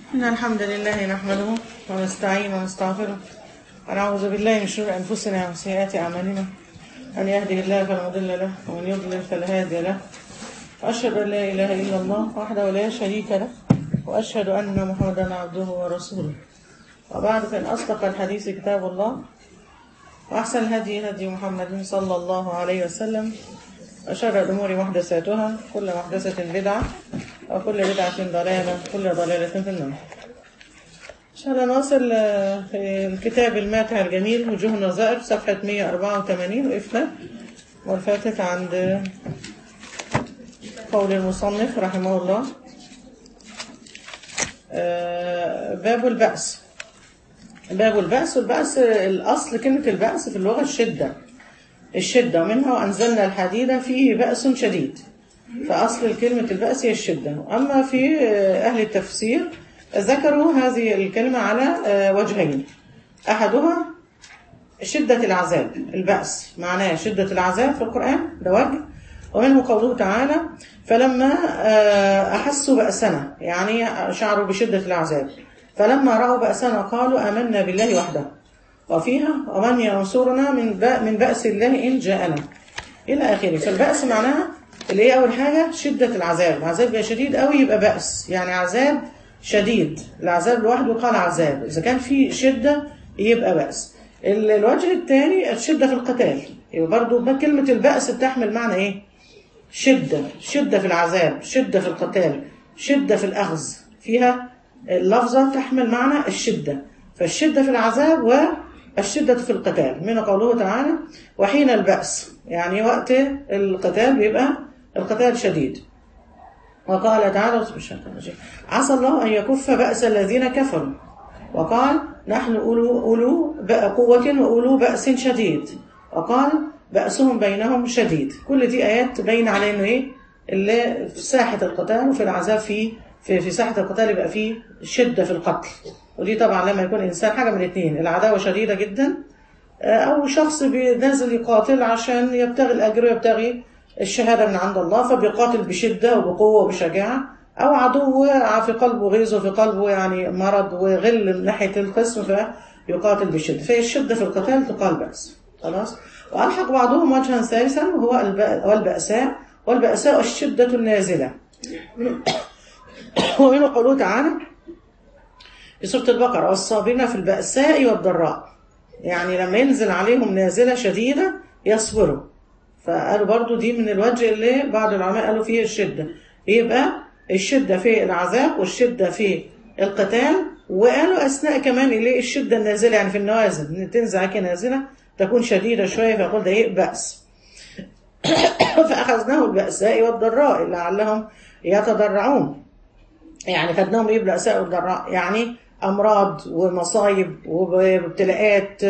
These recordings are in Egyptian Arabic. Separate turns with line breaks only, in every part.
إن الحمد لله نحمده ونستعين ونستغفره ونعوذ بالله من شرور أنفسنا ومن سيئات أعمالنا من يهده الله فلا مضل له ومن يضلل فلا هادي له وأشهد أن لا إله إلا الله وحده لا شريك له وأشهد أن محمدا عبده ورسوله وبعد فإن أصدق الحديث كتاب الله وأحسن الهدي هدي محمد صلى الله عليه وسلم وشر الأمور محدثاتها كل محدثة بدعة وكل بدعة ضلالة كل ضلالة في النار إن شاء الله نواصل في الكتاب الماتع الجميل وجوه النظائر صفحة 184 وقفنا والفاتت عند قول المصنف رحمه الله باب البأس باب البأس والبأس الأصل كلمة البأس في اللغة الشدة الشدة ومنها وأنزلنا الحديد فيه بأس شديد فأصل الكلمة البأس هي الشدة أما في أهل التفسير ذكروا هذه الكلمة على وجهين أحدها شدة العذاب البأس معناه شدة العذاب في القرآن ده وجه ومنه قوله تعالى فلما أحسوا بأسنا يعني شعروا بشدة العذاب فلما رأوا بأسنا قالوا آمنا بالله وحده وفيها ومن ينصرنا من من بأس الله إن جاءنا إلى آخره فالبأس معناها اللي هي أول حاجة شدة العذاب العذاب يبقى شديد قوي يبقى بأس يعني عذاب شديد العذاب لوحده قال عذاب إذا كان في شدة يبقى بأس الوجه الثاني الشدة في القتال يبقى برضه كلمة البأس بتحمل معنى إيه شدة شدة في العذاب شدة في القتال شدة في الأخذ فيها اللفظة تحمل معنى الشدة فالشدة في العذاب والشدة في القتال من قوله تعالى وحين البأس يعني وقت القتال بيبقى القتال شديد وقال تعالى عسى الله أن يكف بأس الذين كفروا وقال نحن أولو, أولو قوة وأولو بأس شديد وقال بأسهم بينهم شديد كل دي آيات تبين على إنه إيه اللي في ساحة القتال وفي العذاب في في, في ساحة القتال يبقى فيه شدة في القتل ودي طبعا لما يكون إنسان حاجة من الاثنين العداوة شديدة جدا أو شخص بينزل يقاتل عشان يبتغي الأجر ويبتغي الشهادة من عند الله فبيقاتل بشدة وبقوة وبشجاعة أو عدو في قلبه غيظ وفي قلبه يعني مرض وغل من ناحية الخصم فيقاتل بشدة فهي الشدة في القتال تقال بأس خلاص وألحق بعضهم وجها ثالثا وهو البأساء والبأساء الشدة النازلة ومنه قوله تعالى في سورة البقرة والصابرين في البأساء والضراء يعني لما ينزل عليهم نازلة شديدة يصبروا فقالوا برضو دي من الوجه اللي بعض العلماء قالوا فيه الشدة يبقى الشدة في العذاب والشدة في القتال وقالوا أثناء كمان اللي الشدة النازلة يعني في النوازل إن تنزل عليك نازلة تكون شديدة شوية فيقول ده إيه بأس فأخذناه البأساء والضراء لعلهم يتضرعون يعني خدناهم إيه بالبأساء والضراء يعني أمراض ومصايب وابتلاءات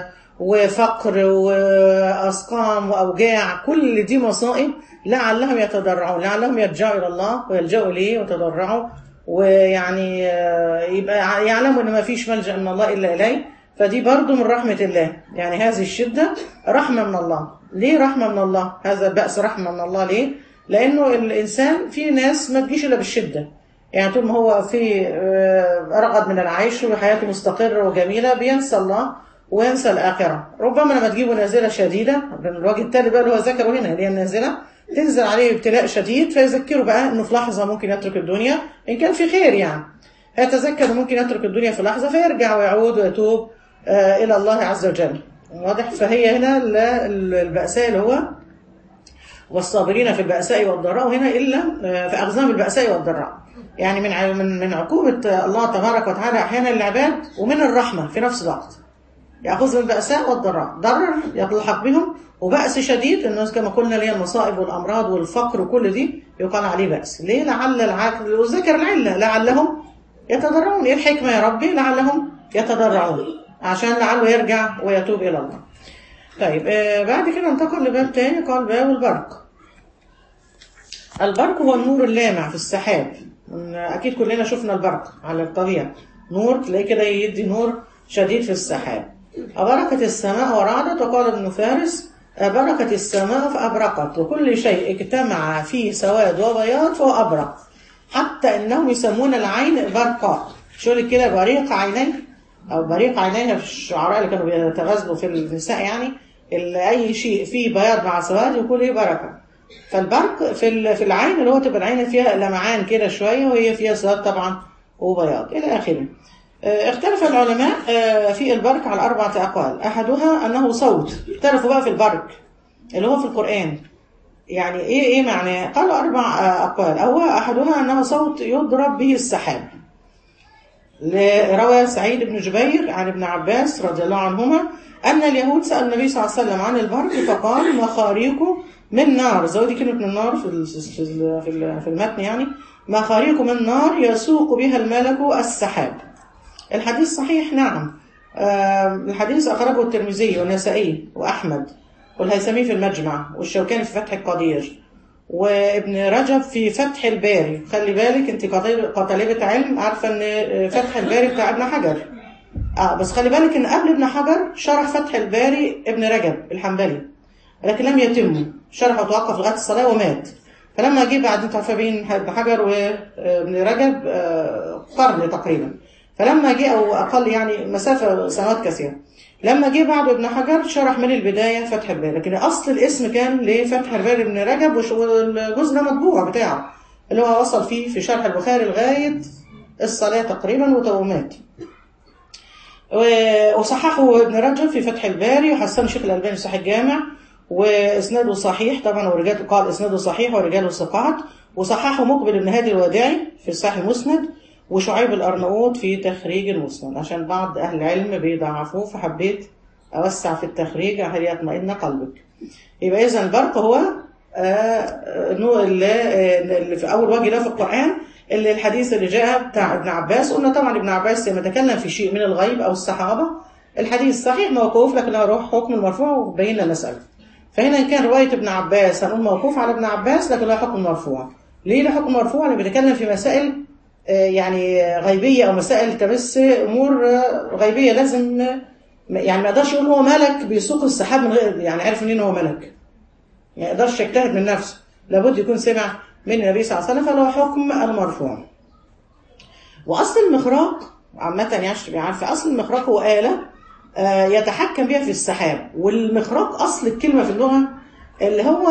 وفقر وأسقام وأوجاع كل دي مصائب لعلهم يتضرعون لعلهم يرجعوا إلى الله ويلجأوا إليه ويتضرعوا ويعني يبقى يعلموا إن ما فيش ملجأ من الله إلا إليه فدي برضو من رحمة الله يعني هذه الشدة رحمة من الله ليه رحمة من الله هذا البأس رحمة من الله ليه لأنه الإنسان في ناس ما تجيش إلا بالشدة يعني طول ما هو في رغد من العيش وحياته مستقرة وجميلة بينسى الله وينسى الآخرة ربما لما تجيبه نازلة شديدة الوجه التالي بقى اللي هو ذكره هنا اللي هي النازلة تنزل عليه ابتلاء شديد فيذكره بقى انه في لحظة ممكن يترك الدنيا ان كان في خير يعني فيتذكر ممكن يترك الدنيا في لحظة فيرجع ويعود ويتوب آه إلى الله عز وجل واضح فهي هنا البأساء اللي هو والصابرين في البأساء والضراء وهنا إلا فأخذناهم بالبأساء والضراء يعني من من من عقوبة الله تبارك وتعالى أحيانا للعباد ومن الرحمة في نفس الوقت يأخذ بالبأساء والضراء ضرر يلحق بهم وبأس شديد الناس كما قلنا اللي هي المصائب والأمراض والفقر وكل دي يقال عليه بأس ليه لعل العقل وذكر العلة لعلهم يتضرعون ايه الحكمة يا ربي لعلهم يتضرعون عشان لعله يرجع ويتوب إلى الله طيب آه بعد كده انتقل لباب تاني قال باب البرق البرق هو النور اللامع في السحاب أكيد كلنا شفنا البرق على الطبيعة نور تلاقيه كده يدي نور شديد في السحاب أبركت السماء ورعدت وقال ابن فارس أبركت السماء فأبرقت وكل شيء اجتمع فيه سواد وبياض فهو أبرق حتى إنهم يسمون العين برقاء شو لك كده بريق عينيه او بريق عينيها في الشعراء اللي كانوا بيتغزلوا في النساء يعني اللي اي شيء فيه بياض مع سواد يقول ايه بركه فالبرق في ال- في العين اللي هو تبقى العين فيها لمعان كده شويه وهي فيها سواد طبعا وبياض الى اخره آه، اختلف العلماء آه، في البرك على أربعة أقوال أحدها أنه صوت اختلفوا بقى في البرك اللي هو في القرآن يعني إيه إيه معناه قالوا أربع آه، أقوال أول أحدها أنه صوت يضرب به السحاب روى سعيد بن جبير عن ابن عباس رضي الله عنهما أن اليهود سأل النبي صلى الله عليه وسلم عن البرك فقال مخاريق من نار زودي كلمة من نار في ال- في ال- في ال- في المتن يعني مخاريق من نار يسوق بها الملك السحاب الحديث صحيح نعم آم، الحديث أخرجه الترمذي والنسائي وأحمد والهيثمي في المجمع والشوكاني في فتح القدير وابن رجب في فتح الباري خلي بالك انت كطالب- كطالبة علم عارفة ان فتح الباري بتاع ابن حجر اه بس خلي بالك ان قبل ابن حجر شرح فتح الباري ابن رجب الحنبلي لكن لم يتم شرحه توقف لغايه الصلاه ومات فلما جه بعد انت عارفه بين ابن حجر وابن رجب آه، قرن تقريبا فلما جه او اقل يعني مسافه سنوات كثيره لما جه بعد ابن حجر شرح من البدايه فتح الباري لكن اصل الاسم كان لفتح الباري ابن رجب وش- والجزء ده مطبوع بتاعه اللي هو وصل فيه في شرح البخاري لغايه الصلاه تقريبا وتومات و- وصححه ابن رجب في فتح الباري وحسن شيخ الألباني في صحيح الجامع واسناده صحيح طبعا ورجاله قال اسناده صحيح ورجاله ثقات وصححه مقبل بن هادي الوداعي في صحيح المسند وشعيب الأرناؤوط في تخريج المسند عشان بعض أهل العلم بيضعفوه فحبيت أوسع في التخريج عشان يطمئن قلبك يبقى إذا البرق هو آه، النور اللي, آه، اللي في أول وجه له في القرآن اللي الحديث اللي جاء بتاع ابن عباس قلنا طبعا ابن عباس لما تكلم في شيء من الغيب أو الصحابة الحديث صحيح موقوف لكن له روح حكم المرفوع وبين لنا المسألة فهنا إن كان رواية ابن عباس هنقول موقوف على ابن عباس لكن له حكم مرفوع ليه له حكم مرفوع؟ لأنه بيتكلم في مسائل آه، يعني غيبية أو مسائل تمس أمور آه، غيبية لازم آه، يعني ما يقدرش يقول هو ملك بيسوق السحاب من غير يعني عارف منين هو ملك ما يقدرش يجتهد من نفسه لابد يكون سمع من النبي صلى الله عليه وسلم فله حكم المرفوع واصل المخراق عامة يعني عشان تبقى عارفة اصل المخراق هو آلة آه، يتحكم بها في السحاب والمخراق اصل الكلمة في اللغة اللي هو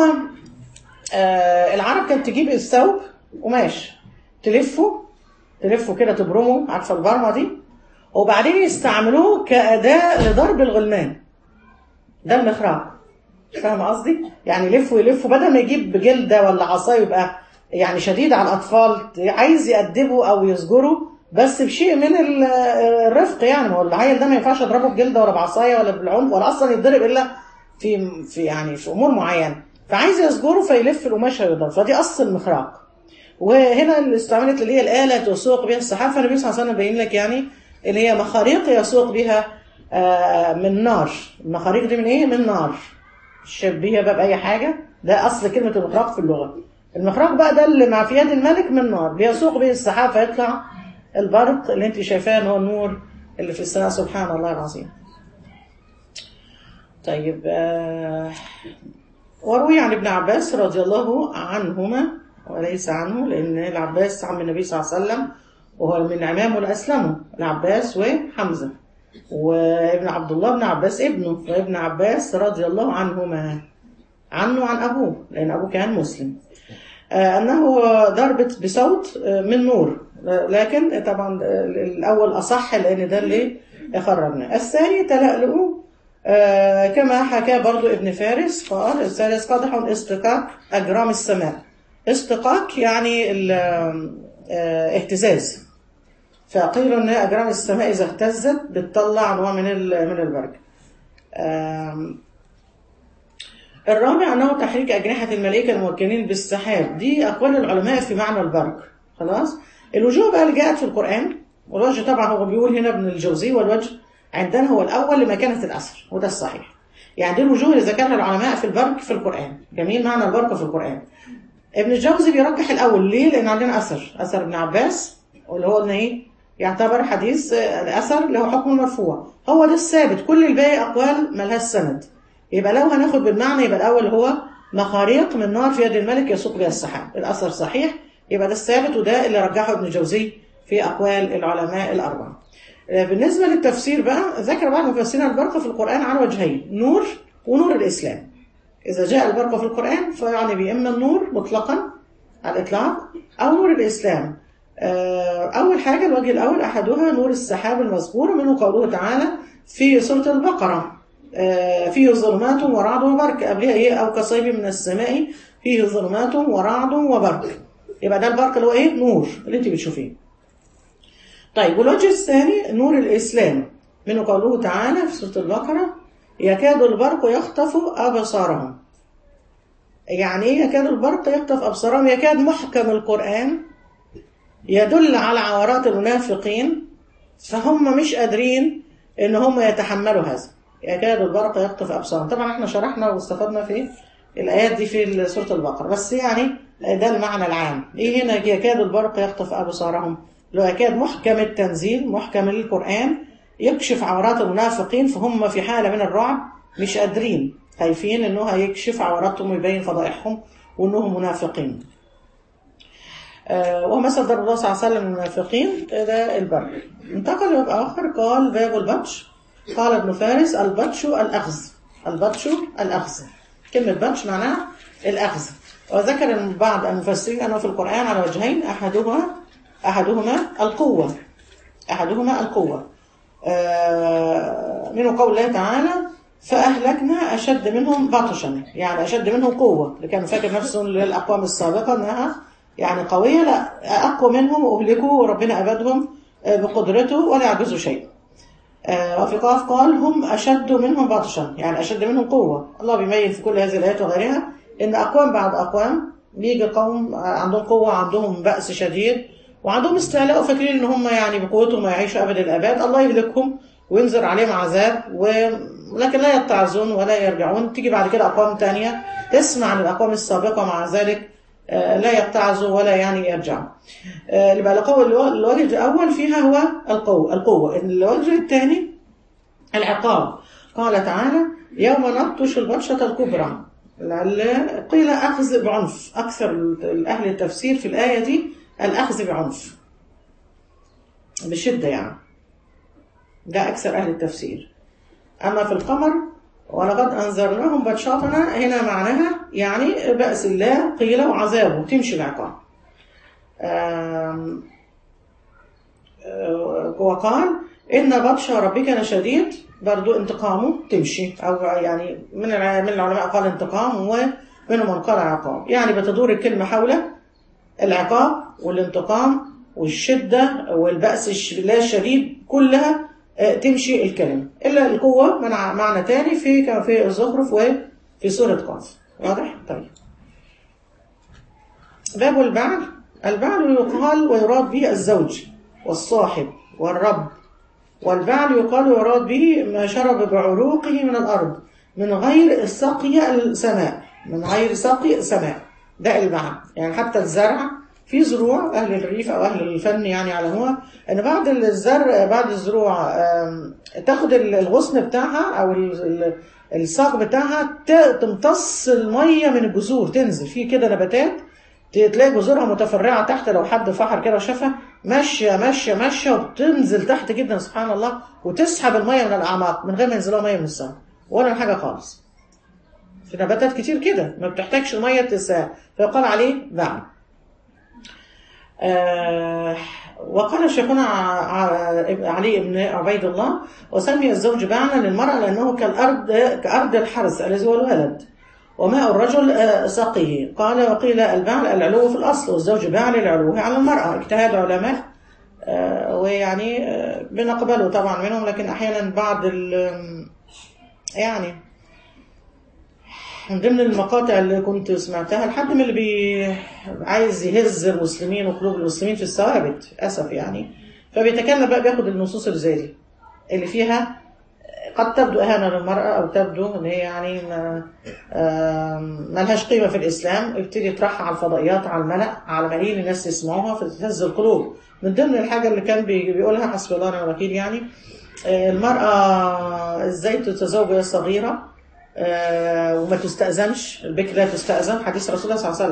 آه، العرب كانت تجيب الثوب قماش تلفه تلفه كده تبرمه عارفة البرمة دي وبعدين يستعملوه كأداة لضرب الغلمان ده المخراق فاهم قصدي؟ يعني يلفوا يلفوا بدل ما يجيب جلده ولا عصايه يبقى يعني شديد على الاطفال عايز يأدبه او يزجره بس بشيء من ال- الرفق يعني ما هو العيل ده ما ينفعش اضربه بجلده ولا بعصايه ولا بالعنف ولا اصلا يتضرب الا في في يعني في امور معينه فعايز يزجره فيلف القماشه ويضرب فدي اصل المخراق وهنا اللي استعملت اللي هي الآلة تسوق بها السحاب فالنبي صلى الله عليه وسلم بين لك يعني اللي هي مخاريق يسوق بها آه، من نار المخاريق دي من ايه؟ من نار شبيهة بقى بأي حاجة ده أصل كلمة المخراق في اللغة المخراق بقى ده اللي مع في يد الملك من نار بيسوق به السحاب فيطلع البرق اللي انت شايفاه ان هو النور اللي في السماء سبحان الله العظيم طيب آه، وروي عن ابن عباس رضي الله عنهما وليس عنه لأن العباس عم النبي صلى الله عليه وسلم وهو من عمامه الأسلموا العباس وحمزة وابن عبد الله بن عباس ابنه وابن عباس رضي الله عنهما عنه عن أبوه لأن أبوه كان مسلم آه، أنه ضربت بصوت آه، من نور آه، لكن طبعا آه، الأول أصح لأن ده اللي خرجنا الثاني تلألؤ آه، كما حكى برضو ابن فارس قال الثالث قادح استقاق أجرام السماء استقاق يعني ال- آه، اهتزاز فقيل ان اجرام السماء اذا اهتزت بتطلع نوع من ال- من البرج آم، الرابع انه تحريك اجنحه الملائكه الموكلين بالسحاب دي اقوال العلماء في معنى البرج خلاص الوجوه بقى اللي جاءت في القران والوجه طبعا هو بيقول هنا ابن الجوزي والوجه عندنا هو الاول لمكانه الاثر وده الصحيح يعني دي الوجوه اللي ذكرها العلماء في البرج في القران جميل معنى البرج في القران ابن الجوزي بيرجح الاول ليه لان عندنا اثر اثر ابن عباس واللي هو ان ايه يعتبر حديث آه، الاثر اللي هو حكم مرفوع هو ده الثابت كل الباقي اقوال ملهاش سند يبقى لو هناخد بالمعنى يبقى الاول هو مخاريق من نار في يد الملك يسوق بها السحاب الاثر صحيح يبقى ده الثابت وده اللي رجحه ابن الجوزي في أقوال العلماء الأربعة بالنسبة للتفسير بقى ذكر بعض مفسرين البرق في القرآن على وجهين نور ونور الإسلام إذا جاء البرق في القرآن فيعني بإما النور مطلقا على الإطلاق أو نور الإسلام أول حاجة الوجه الأول أحدها نور السحاب المذكور منه قوله تعالى في سورة البقرة فيه ظلمات ورعد وبرق قبلها إيه أو كصيب من السماء فيه ظلمات ورعد وبرق يبقى ده البرق اللي هو إيه نور اللي أنت بتشوفيه طيب والوجه الثاني نور الإسلام منه قوله تعالى في سورة البقرة يكاد البرق يخطف أبصارهم يعني إيه يكاد البرق يخطف أبصارهم يكاد محكم القرآن يدل على عورات المنافقين فهم مش قادرين ان هم يتحملوا هذا يكاد البرق يخطف ابصارهم طبعا احنا شرحنا واستفدنا في الايات دي في سوره البقره بس يعني ده المعنى العام ايه هنا يكاد البرق يخطف ابصارهم لو يكاد محكم التنزيل محكم القران يكشف عورات المنافقين فهم في حاله من الرعب مش قادرين خايفين انه هيكشف عوراتهم ويبين فضائحهم وانهم منافقين ومثل ضرب الله صلى الله عليه وسلم المنافقين ده البر انتقل لباب آخر قال باب البطش قال ابن فارس البطش الأخذ البطش الأخذ كلمة بطش معناها الأخذ وذكر بعض المفسرين أنه في القرآن على وجهين أحدهما أحدهما القوة أحدهما القوة من قول الله تعالى فأهلكنا أشد منهم بطشا يعني أشد منهم قوة اللي كان فاكر نفسه للأقوام السابقة أنها يعني قوية لا أقوى منهم وأهلكوا وربنا أبدهم بقدرته ولا يعجزوا شيء وفي قاف قال هم أشد منهم بطشا يعني أشد منهم قوة الله بيميز في كل هذه الآيات وغيرها إن أقوام بعد أقوام بيجي قوم عندهم قوة عندهم بأس شديد وعندهم استعلاء وفاكرين إن هم يعني بقوتهم يعيشوا أبد الآباد الله يهلكهم وينزل عليهم عذاب ولكن لا يتعظون ولا يرجعون تيجي بعد كده أقوام تانية تسمع عن الأقوام السابقة مع ذلك لا يتعظوا ولا يعني يرجعوا يبقى الوجه الأول فيها هو القوة القوة الوجه الثاني العقاب قال تعالى يوم نبطش البطشة الكبرى قيل أخذ بعنف أكثر أهل التفسير في الآية دي الأخذ بعنف بشدة يعني ده أكثر أهل التفسير أما في القمر ولقد أنذرناهم بطشاتنا هنا معناها يعني بأس الله قيل وعذابه تمشي العقاب وقال إن بطش ربك لشديد برضو انتقامه تمشي أو يعني من من العلماء قال انتقام ومنهم من قال عقاب يعني بتدور الكلمة حول العقاب والانتقام والشدة والبأس بالله الشديد كلها تمشي الكلمة إلا القوة معنى تاني في كما في الزخرف وفي سورة قاف واضح؟ طيب باب البعل البعل يقال ويراد به الزوج والصاحب والرب والبعل يقال ويراد به ما شرب بعروقه من الأرض من غير سقي السماء من غير سقي السماء ده البعل يعني حتى الزرع في زروع أهل الريف أو أهل الفن يعني يعلموها أن بعد الزرع بعد الزروع تاخد الغصن بتاعها أو الساق بتاعها تمتص المية من الجذور تنزل في كده نباتات تلاقي جذورها متفرعة تحت لو حد فحر كده وشافها ماشية ماشية ماشية وبتنزل تحت جدا سبحان الله وتسحب المية من الأعماق من غير ما ينزلها مية من السماء ولا حاجة خالص في نباتات كتير كده ما بتحتاجش المية تسال فيقال عليه بعد آه وقال شيخنا علي بن عبيد الله وسمي الزوج بعلا للمرأة لأنه كالأرض كأرض الحرث الذي هو الولد وماء الرجل سقيه قال وقيل البعل العلو في الأصل والزوج بعل العلو على المرأة اجتهاد علماء آه ويعني آه بنقبله طبعا منهم لكن أحيانا بعض يعني من ضمن المقاطع اللي كنت سمعتها لحد من اللي بي عايز يهز المسلمين وقلوب المسلمين في الثوابت للاسف يعني فبيتكلم بقى بياخد النصوص اللي زي دي اللي فيها قد تبدو اهانه للمراه او تبدو ان هي يعني ما, ما لهاش قيمه في الاسلام يبتدي يطرحها على الفضائيات على الملأ على ملايين الناس يسمعوها فتهز القلوب من ضمن الحاجه اللي كان بيقولها حسبي الله ونعم الوكيل يعني المراه ازاي تتزوج وهي صغيره وما تستأذنش البكر لا تستأذن حديث رسول الله صلى الله عليه وسلم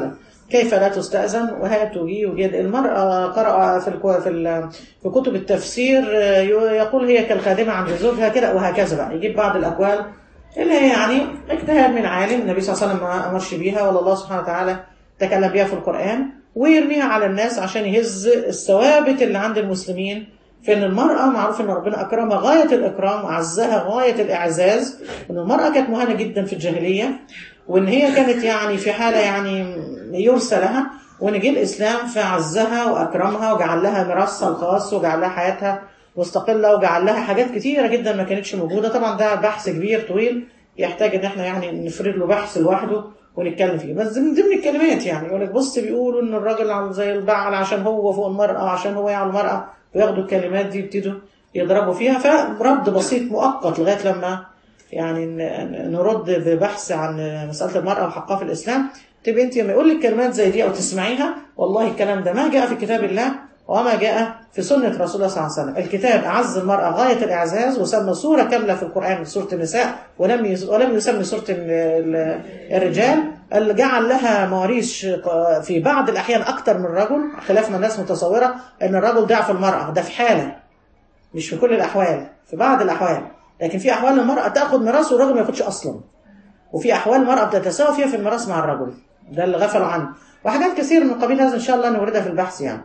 كيف لا تستأذن وهاتوا بي وجد المرأة قرأ في الكو في, ال... في كتب التفسير آه، يقول هي كالخادمة عند زوجها كده وهكذا بقى يجيب بعض الأقوال اللي هي يعني اجتهاد من عالم النبي صلى الله عليه وسلم ما أمرش بيها ولا الله سبحانه وتعالى تكلم بيها في القرآن ويرميها على الناس عشان يهز الثوابت اللي عند المسلمين في ان المرأة معروف ان ربنا اكرمها غاية الاكرام وعزها غاية الاعزاز وان المرأة كانت مهانة جدا في الجاهلية وان هي كانت يعني في حالة يعني يرثى لها وان جه الاسلام فعزها واكرمها وجعل لها ميراثها الخاص وجعل لها حياتها مستقلة وجعل لها حاجات كتيرة جدا ما كانتش موجودة طبعا ده بحث كبير طويل يحتاج ان احنا يعني نفرد له بحث لوحده ونتكلم فيه بس من ضمن الكلمات يعني يقول لك بص بيقولوا ان الراجل عم زي البعل عشان هو فوق المرأة وعشان هو على المرأة وياخدوا الكلمات دي يبتدوا يضربوا فيها فرد بسيط مؤقت لغاية لما يعني ن- نرد ببحث عن مسألة المرأة وحقها في الإسلام تبقى أنت لما يقول لك كلمات زي دي أو تسمعيها والله الكلام ده ما جاء في كتاب الله وما جاء في سنة رسول الله صلى الله عليه وسلم الكتاب أعز المرأة غاية الإعزاز وسمى سورة كاملة في القرآن سورة النساء ولم يس- ولم يسمي سورة ال- ال- الرجال اللي جعل لها مواريث في بعض الأحيان أكتر من الرجل خلاف ما الناس متصورة أن الرجل ضعف المرأة ده في حالة مش في كل الأحوال في بعض الأحوال لكن في أحوال المرأة تأخذ ميراث والرجل ما ياخدش أصلا وفي أحوال المرأة بتتساوى فيها في الميراث مع الرجل ده اللي غفلوا عنه وحاجات كثير من قبيل هذا إن شاء الله نوردها في البحث يعني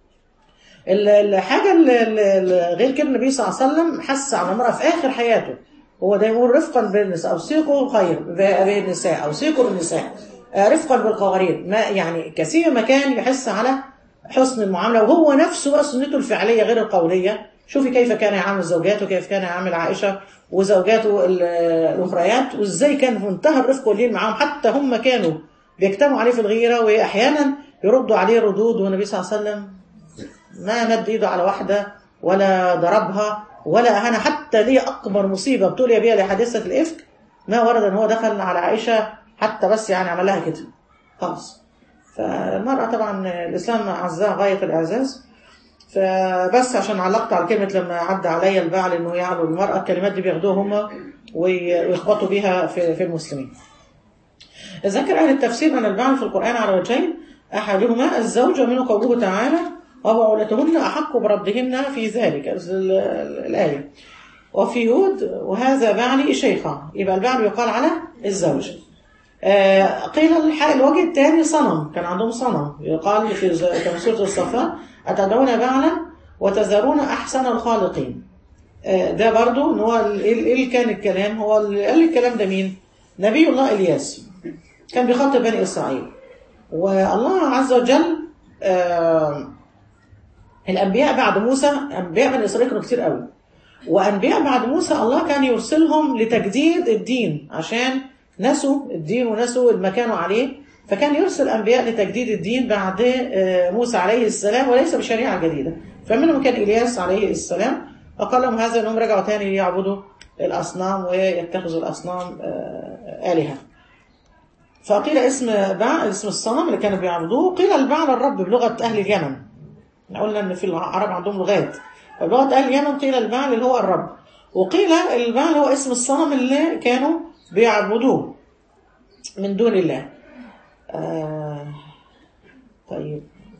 ال- الحاجة اللي اللي غير كده النبي صلى الله عليه وسلم حث على المرأة في آخر حياته هو ده يقول رفقا بالنساء أوصيكم الخير ب- بالنساء أوصيكم بالنساء آه، رفقا بالقوارير ما يعني كثير ما كان يحث على حسن المعاملة وهو نفسه بقى سنته الفعلية غير القولية شوفي كيف كان يعامل زوجاته كيف كان يعامل عائشة وزوجاته ال- الأخريات وإزاي كان في منتهى الرفق واللين معاهم حتى هم كانوا بيجتمعوا عليه في الغيرة وأحيانا يردوا عليه ردود والنبي صلى الله عليه وسلم ما مد ايده على واحدة ولا ضربها ولا أهانها حتى دي أكبر مصيبة ابتلي بها لحادثة الإفك ما ورد أن هو دخل على عائشة حتى بس يعني عمل لها كده خلاص فالمرأة طبعا الإسلام عزها غاية الإعزاز فبس عشان علقت على كلمة لما عدى عليا البعل إنه يعلو المرأة الكلمات دي بياخدوها هم ويخبطوا بيها في, في المسلمين ذكر أهل التفسير أن البعل في القرآن على وجهين أحدهما الزوج ومنه قوله تعالى وبعولتهن أحق بردهن في ذلك ال- ال- الآية وفي هود وهذا بعلي شيخا يبقى البعل يقال على الزوج آه، قيل الح- الوجه الثاني صنم كان عندهم صنم يقال في ز- كان سورة الصفات أتدعون بعلا وتذرون أحسن الخالقين آه، ده برضو ان هو ال- ايه إيه اللي كان الكلام هو اللي قال الكلام ده مين نبي الله الياس كان بيخاطب بني اسرائيل والله عز وجل آه الانبياء بعد موسى انبياء بني اسرائيل كانوا كتير قوي وانبياء بعد موسى الله كان يرسلهم لتجديد الدين عشان نسوا الدين ونسوا اللي كانوا عليه فكان يرسل انبياء لتجديد الدين بعد آه، موسى عليه السلام وليس بشريعه جديده فمنهم كان الياس عليه السلام وقال لهم هذا انهم رجعوا تاني ليعبدوا الاصنام ويتخذوا الاصنام آه، الهه فقيل اسم بعل اسم الصنم اللي كانوا بيعبدوه قيل البعل الرب بلغه اهل اليمن احنا قلنا ان في العرب عندهم لغات فلغه اهل اليمن قيل البعل اللي هو الرب وقيل البعل هو اسم الصنم اللي كانوا بيعبدوه من دون الله آه طيب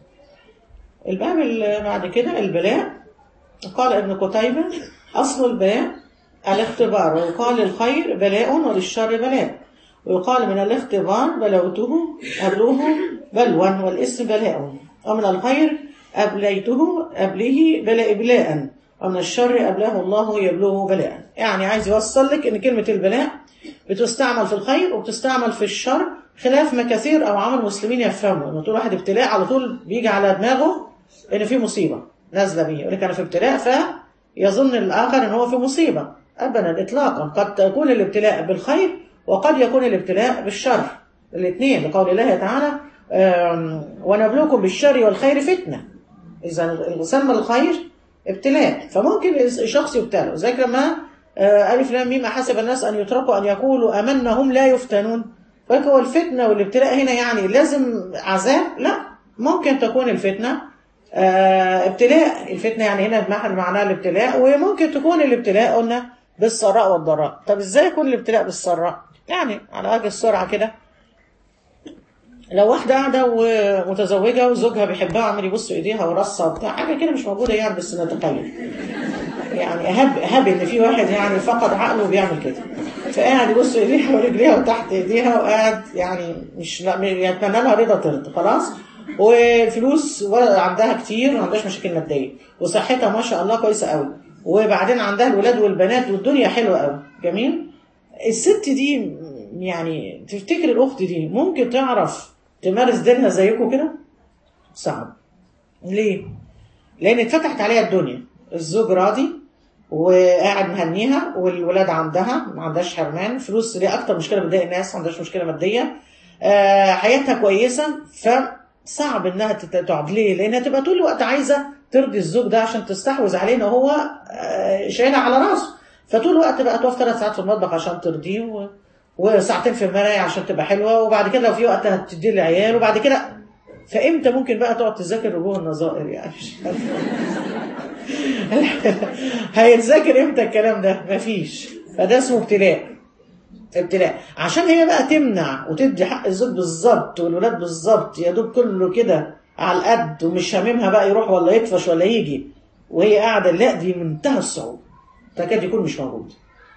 الباب اللي بعد كده البلاء قال ابن قتيبة أصل الباء الاختبار ويقال للخير بلاء وللشر بلاء ويقال من الاختبار بلوته أبلوه بلوا والاسم بلاء ومن الخير أبليته أبليه بلاء بلاء ومن الشر أبلاه الله يبلوه بلاء يعني عايز يوصل لك إن كلمة البلاء بتستعمل في الخير وبتستعمل في الشر خلاف ما كثير أو عام المسلمين يفهموا إنه طول واحد ابتلاء على طول بيجي على دماغه إن في مصيبة نازلة بيه يقول لك أنا في ابتلاء فيظن الآخر إن هو في مصيبة أبدا إطلاقا قد تكون الابتلاء بالخير وقد يكون الابتلاء بالشر الاثنين لقول الله تعالى آم، ونبلوكم بالشر والخير فتنة إذا سمى الخير ابتلاء فممكن الشخص يبتلى زي لما آه، ألف لام ميم أحسب الناس أن يتركوا أن يقولوا آمنا هم لا يفتنون فهو الفتنة والابتلاء هنا يعني لازم عذاب لا ممكن تكون الفتنة آه، ابتلاء الفتنة يعني هنا بمعنى معناها الابتلاء وممكن تكون الابتلاء قلنا بالسراء والضراء طب ازاي يكون الابتلاء بالسراء يعني على وجه السرعة كده لو واحدة قاعدة ومتزوجة وزوجها بيحبها وعمال يبص ايديها وراسها وبتاع حاجة كده مش موجودة يعني بس نتخيل يعني هب هب ان في واحد يعني فقد عقله وبيعمل كده فقاعد يبص ايديها ورجليها وتحت ايديها وقاعد يعني مش لا يتمنى لها رضا ترضى خلاص والفلوس ولا عندها كتير ما عندهاش مشاكل ماديه وصحتها ما شاء الله كويسه قوي وبعدين عندها الولاد والبنات والدنيا حلوه قوي جميل الست دي يعني تفتكر الاخت دي ممكن تعرف تمارس دينها زيكم كده صعب ليه لان اتفتحت عليها الدنيا الزوج راضي وقاعد مهنيها والولاد عندها ما عندهاش حرمان فلوس دي اكتر مشكله بتضايق الناس ما عندهاش مشكله ماديه آه حياتها كويسه فصعب انها تقعد ليه لانها تبقى طول الوقت عايزه ترضي الزوج ده عشان تستحوذ عليه ان هو آه شايلها على راسه فطول الوقت بقى تقف ثلاث ساعات في المطبخ عشان ترضيه و... وساعتين في المرايه عشان تبقى حلوه وبعد كده لو في وقت هتدي العيال وبعد كده فامتى ممكن بقى تقعد تذاكر رجوع النظائر يعني هيتذاكر امتى الكلام ده مفيش فده اسمه ابتلاء ابتلاء عشان هي بقى تمنع وتدي حق الزوج بالظبط والولاد بالظبط يا دوب كله كده على القد ومش هاممها بقى يروح ولا يطفش ولا يجي وهي قاعده لا دي منتهى الصعوبه تكاد يكون مش موجود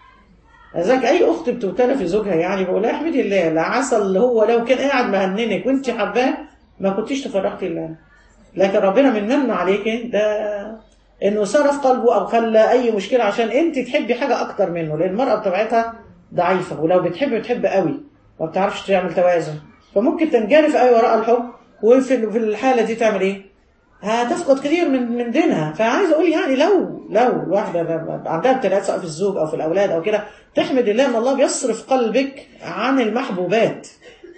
لذلك اي اخت بتبتلى في زوجها يعني بقول لها احمدي الله لا عسى اللي هو لو كان قاعد مهننك وانت حباه ما كنتيش تفرقتي الله لكن ربنا من منه عليك ده انه صرف قلبه او خلى اي مشكله عشان انت تحبي حاجه اكتر منه لان المراه بطبيعتها ضعيفه ولو بتحب بتحب قوي ما بتعرفش تعمل توازن فممكن تنجرف قوي وراء الحب وفي في الحاله دي تعمل ايه؟ هتفقد كتير من من دينها فعايز اقول يعني لو لو الواحده عندها ابتلاءات سواء في الزوج او في الاولاد او كده تحمد الله ان الله بيصرف قلبك عن المحبوبات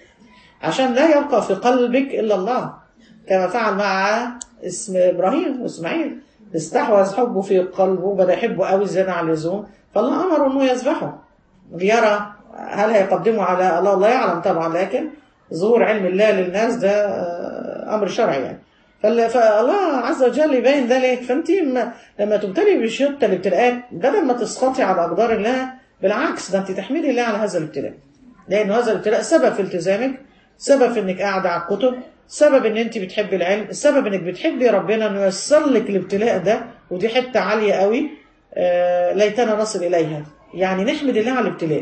عشان لا يبقى في قلبك الا الله كما فعل مع اسم ابراهيم واسماعيل استحوذ حبه في قلبه بدا يحبه قوي زياده عن اللزوم فالله امره انه يذبحه ليرى هل هيقدمه على الله لا يعلم طبعا لكن ظهور علم الله للناس ده امر شرعي يعني فالله عز وجل يبين ذلك فانت لما تبتلي بشده الابتلاءات بدل ما تسقطي على اقدار الله بالعكس ده انت تحمدي الله على هذا الابتلاء لان هذا الابتلاء سبب في التزامك سبب في انك قاعده على الكتب سبب ان انت بتحبي العلم السبب انك بتحبي ربنا انه ييسر لك الابتلاء ده ودي حته عاليه قوي آه ليتنا نصل اليها يعني نحمد الله على الابتلاء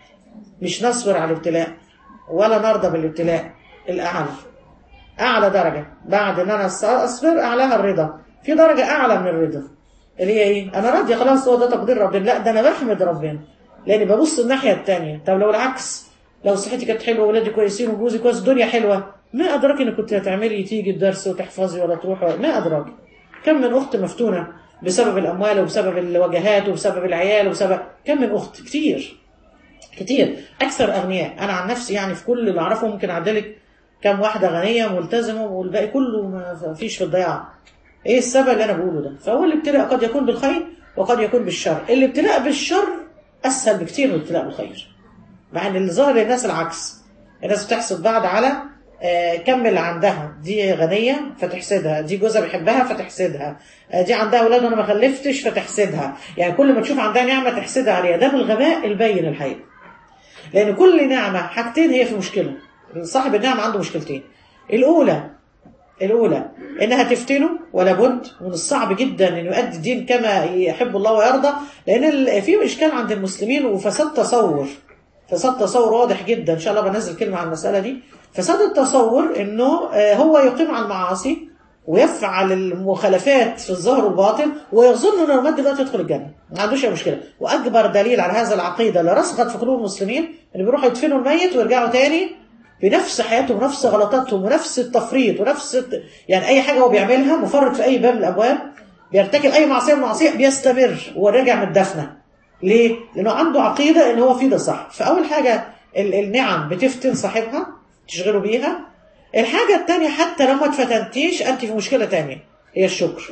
مش نصبر على الابتلاء ولا نرضى بالابتلاء الاعلى اعلى درجه بعد ان انا اصبر اعلاها الرضا في درجه اعلى من الرضا اللي هي ايه انا راضيه خلاص هو ده تقدير ربنا لا ده انا بحمد ربنا لاني ببص الناحيه الثانيه طب لو العكس لو صحتي كانت حلوه واولادي كويسين وجوزي كويس الدنيا حلوه ما ادراك انك كنت هتعملي تيجي الدرس وتحفظي ولا تروحي ما ادراك كم من اخت مفتونه بسبب الاموال وبسبب الوجهات وبسبب العيال وبسبب كم من اخت كتير كتير اكثر اغنياء انا عن نفسي يعني في كل اللي اعرفه ممكن اعدلك كم واحده غنيه ملتزمه والباقي كله ما فيش في الضياع ايه السبب اللي انا بقوله ده فهو الابتلاء قد يكون بالخير وقد يكون بالشر الابتلاء بالشر اسهل بكتير من الابتلاء بالخير مع ان اللي ظاهر للناس العكس الناس بتحسد بعض على آه كم اللي عندها دي غنية فتحسدها دي جوزها بيحبها فتحسدها آه دي عندها أولاد وأنا ما خلفتش فتحسدها يعني كل ما تشوف عندها نعمة تحسدها عليها ده بالغباء البين الحقيقة لأن كل نعمة حاجتين هي في مشكلة صاحب النعمة عنده مشكلتين الأولى الأولى إنها تفتنه ولا بد ومن الصعب جدا إنه يؤدي الدين كما يحب الله ويرضى لأن في إشكال عند المسلمين وفساد تصور فساد تصور واضح جدا إن شاء الله بنزل كلمة عن المسألة دي فساد التصور إنه هو يقيم على المعاصي ويفعل المخالفات في الظاهر والباطن ويظن انه المد دلوقتي يدخل الجنه ما عندوش اي مشكله واكبر دليل على هذا العقيده اللي رسخت في قلوب المسلمين اللي بيروحوا يدفنوا الميت ويرجعوا تاني بنفس حياتهم ونفس غلطاتهم ونفس التفريط ونفس يعني اي حاجه هو بيعملها مفرط في اي باب من الابواب بيرتكب اي معصيه من المعاصي بيستمر وراجع من الدفنه ليه؟ لانه عنده عقيده ان هو في ده صح فاول حاجه النعم بتفتن صاحبها تشغله بيها الحاجة التانية حتى لو ما اتفتنتيش أنت في مشكلة تانية هي الشكر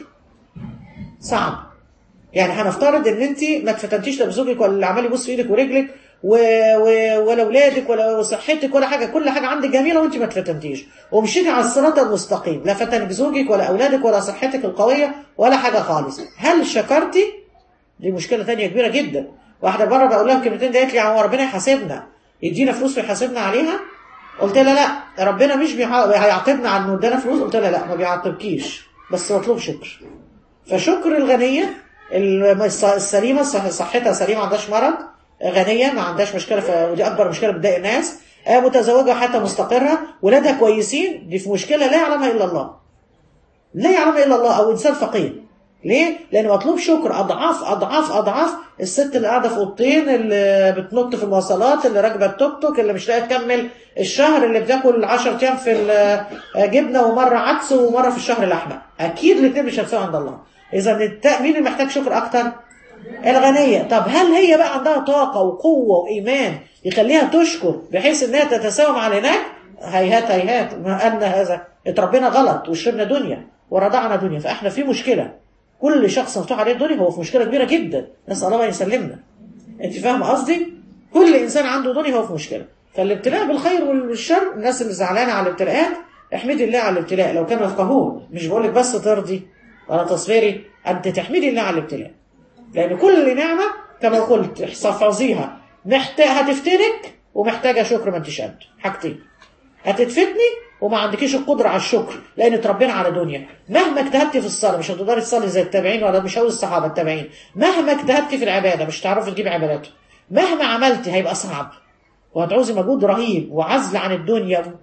صعب يعني هنفترض ان انت ما اتفتنتيش لا بزوجك ولا اللي عمال يبص في ايدك ورجلك و... و... ولا اولادك ولا صحتك ولا حاجه كل حاجه عندك جميله وانت ما اتفتنتيش ومشيتي على الصراط المستقيم لا فتنك زوجك ولا اولادك ولا صحتك القويه ولا حاجه خالص هل شكرتي دي مشكله تانية كبيره جدا واحده بره بقول لها كلمتين دي قالت لي هو ربنا يحاسبنا يدينا فلوس ويحاسبنا عليها قلت لها لا ربنا مش بيع- هيعاقبنا على انه ادانا فلوس قلت لها لا ما بيعاقبكيش بس مطلوب شكر فشكر الغنيه الم- الص- السليمه صح- صحتها سليمه ما عندهاش مرض غنيه ما عندهاش مشكله ف- ودي اكبر مشكله بتضايق الناس آه، متزوجه حتى مستقره ولادها كويسين دي في مشكله لا يعلمها الا الله لا يعلمها الا الله او انسان فقير ليه؟ لان مطلوب شكر اضعاف اضعاف اضعاف الست اللي قاعده في اوضتين اللي بتنط في المواصلات اللي راكبه التوك توك اللي مش لاقيه تكمل الشهر اللي بتاكل 10 ايام في ال- جبنه ومره عدس ومره في الشهر لحمه اكيد الاثنين مش هينفعوا عند الله اذا الت- مين اللي محتاج شكر اكتر؟ الغنيه طب هل هي بقى عندها طاقه وقوه وايمان يخليها تشكر بحيث انها تتساوى مع اللي هناك هيهات هيهات ما ان هذا اتربينا غلط وشربنا دنيا ورضعنا دنيا فاحنا في مشكله كل شخص مفتوح عليه الدنيا هو في مشكله كبيره جدا نسال الله ان يسلمنا انت فاهمه قصدي كل انسان عنده دنيا هو في مشكله فالابتلاء بالخير والشر الناس اللي زعلانه على الابتلاءات احمدي الله على الابتلاء لو كانوا يفقهون مش بقول لك بس ترضي ولا تصبري انت تحمدي الله على الابتلاء لان كل نعمه كما قلت احفظيها محتاج هتفتنك ومحتاجه شكر ما انتش قد حاجتين هتتفتني وما عندكيش القدره على الشكر لان اتربينا على دنيا مهما اجتهدتي في الصلاه مش هتقدري تصلي زي التابعين ولا مش هقول الصحابه التابعين مهما اجتهدتي في العباده مش هتعرفي تجيبي عبادات مهما عملتي هيبقى صعب وهتعوزي مجهود رهيب وعزل عن الدنيا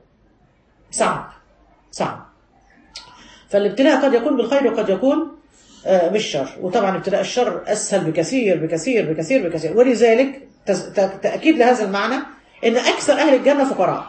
صعب صعب فالابتلاء قد يكون بالخير وقد يكون آه، بالشر وطبعا ابتلاء الشر اسهل بكثير بكثير بكثير بكثير ولذلك تز- ت- تاكيد لهذا المعنى ان اكثر اهل الجنه فقراء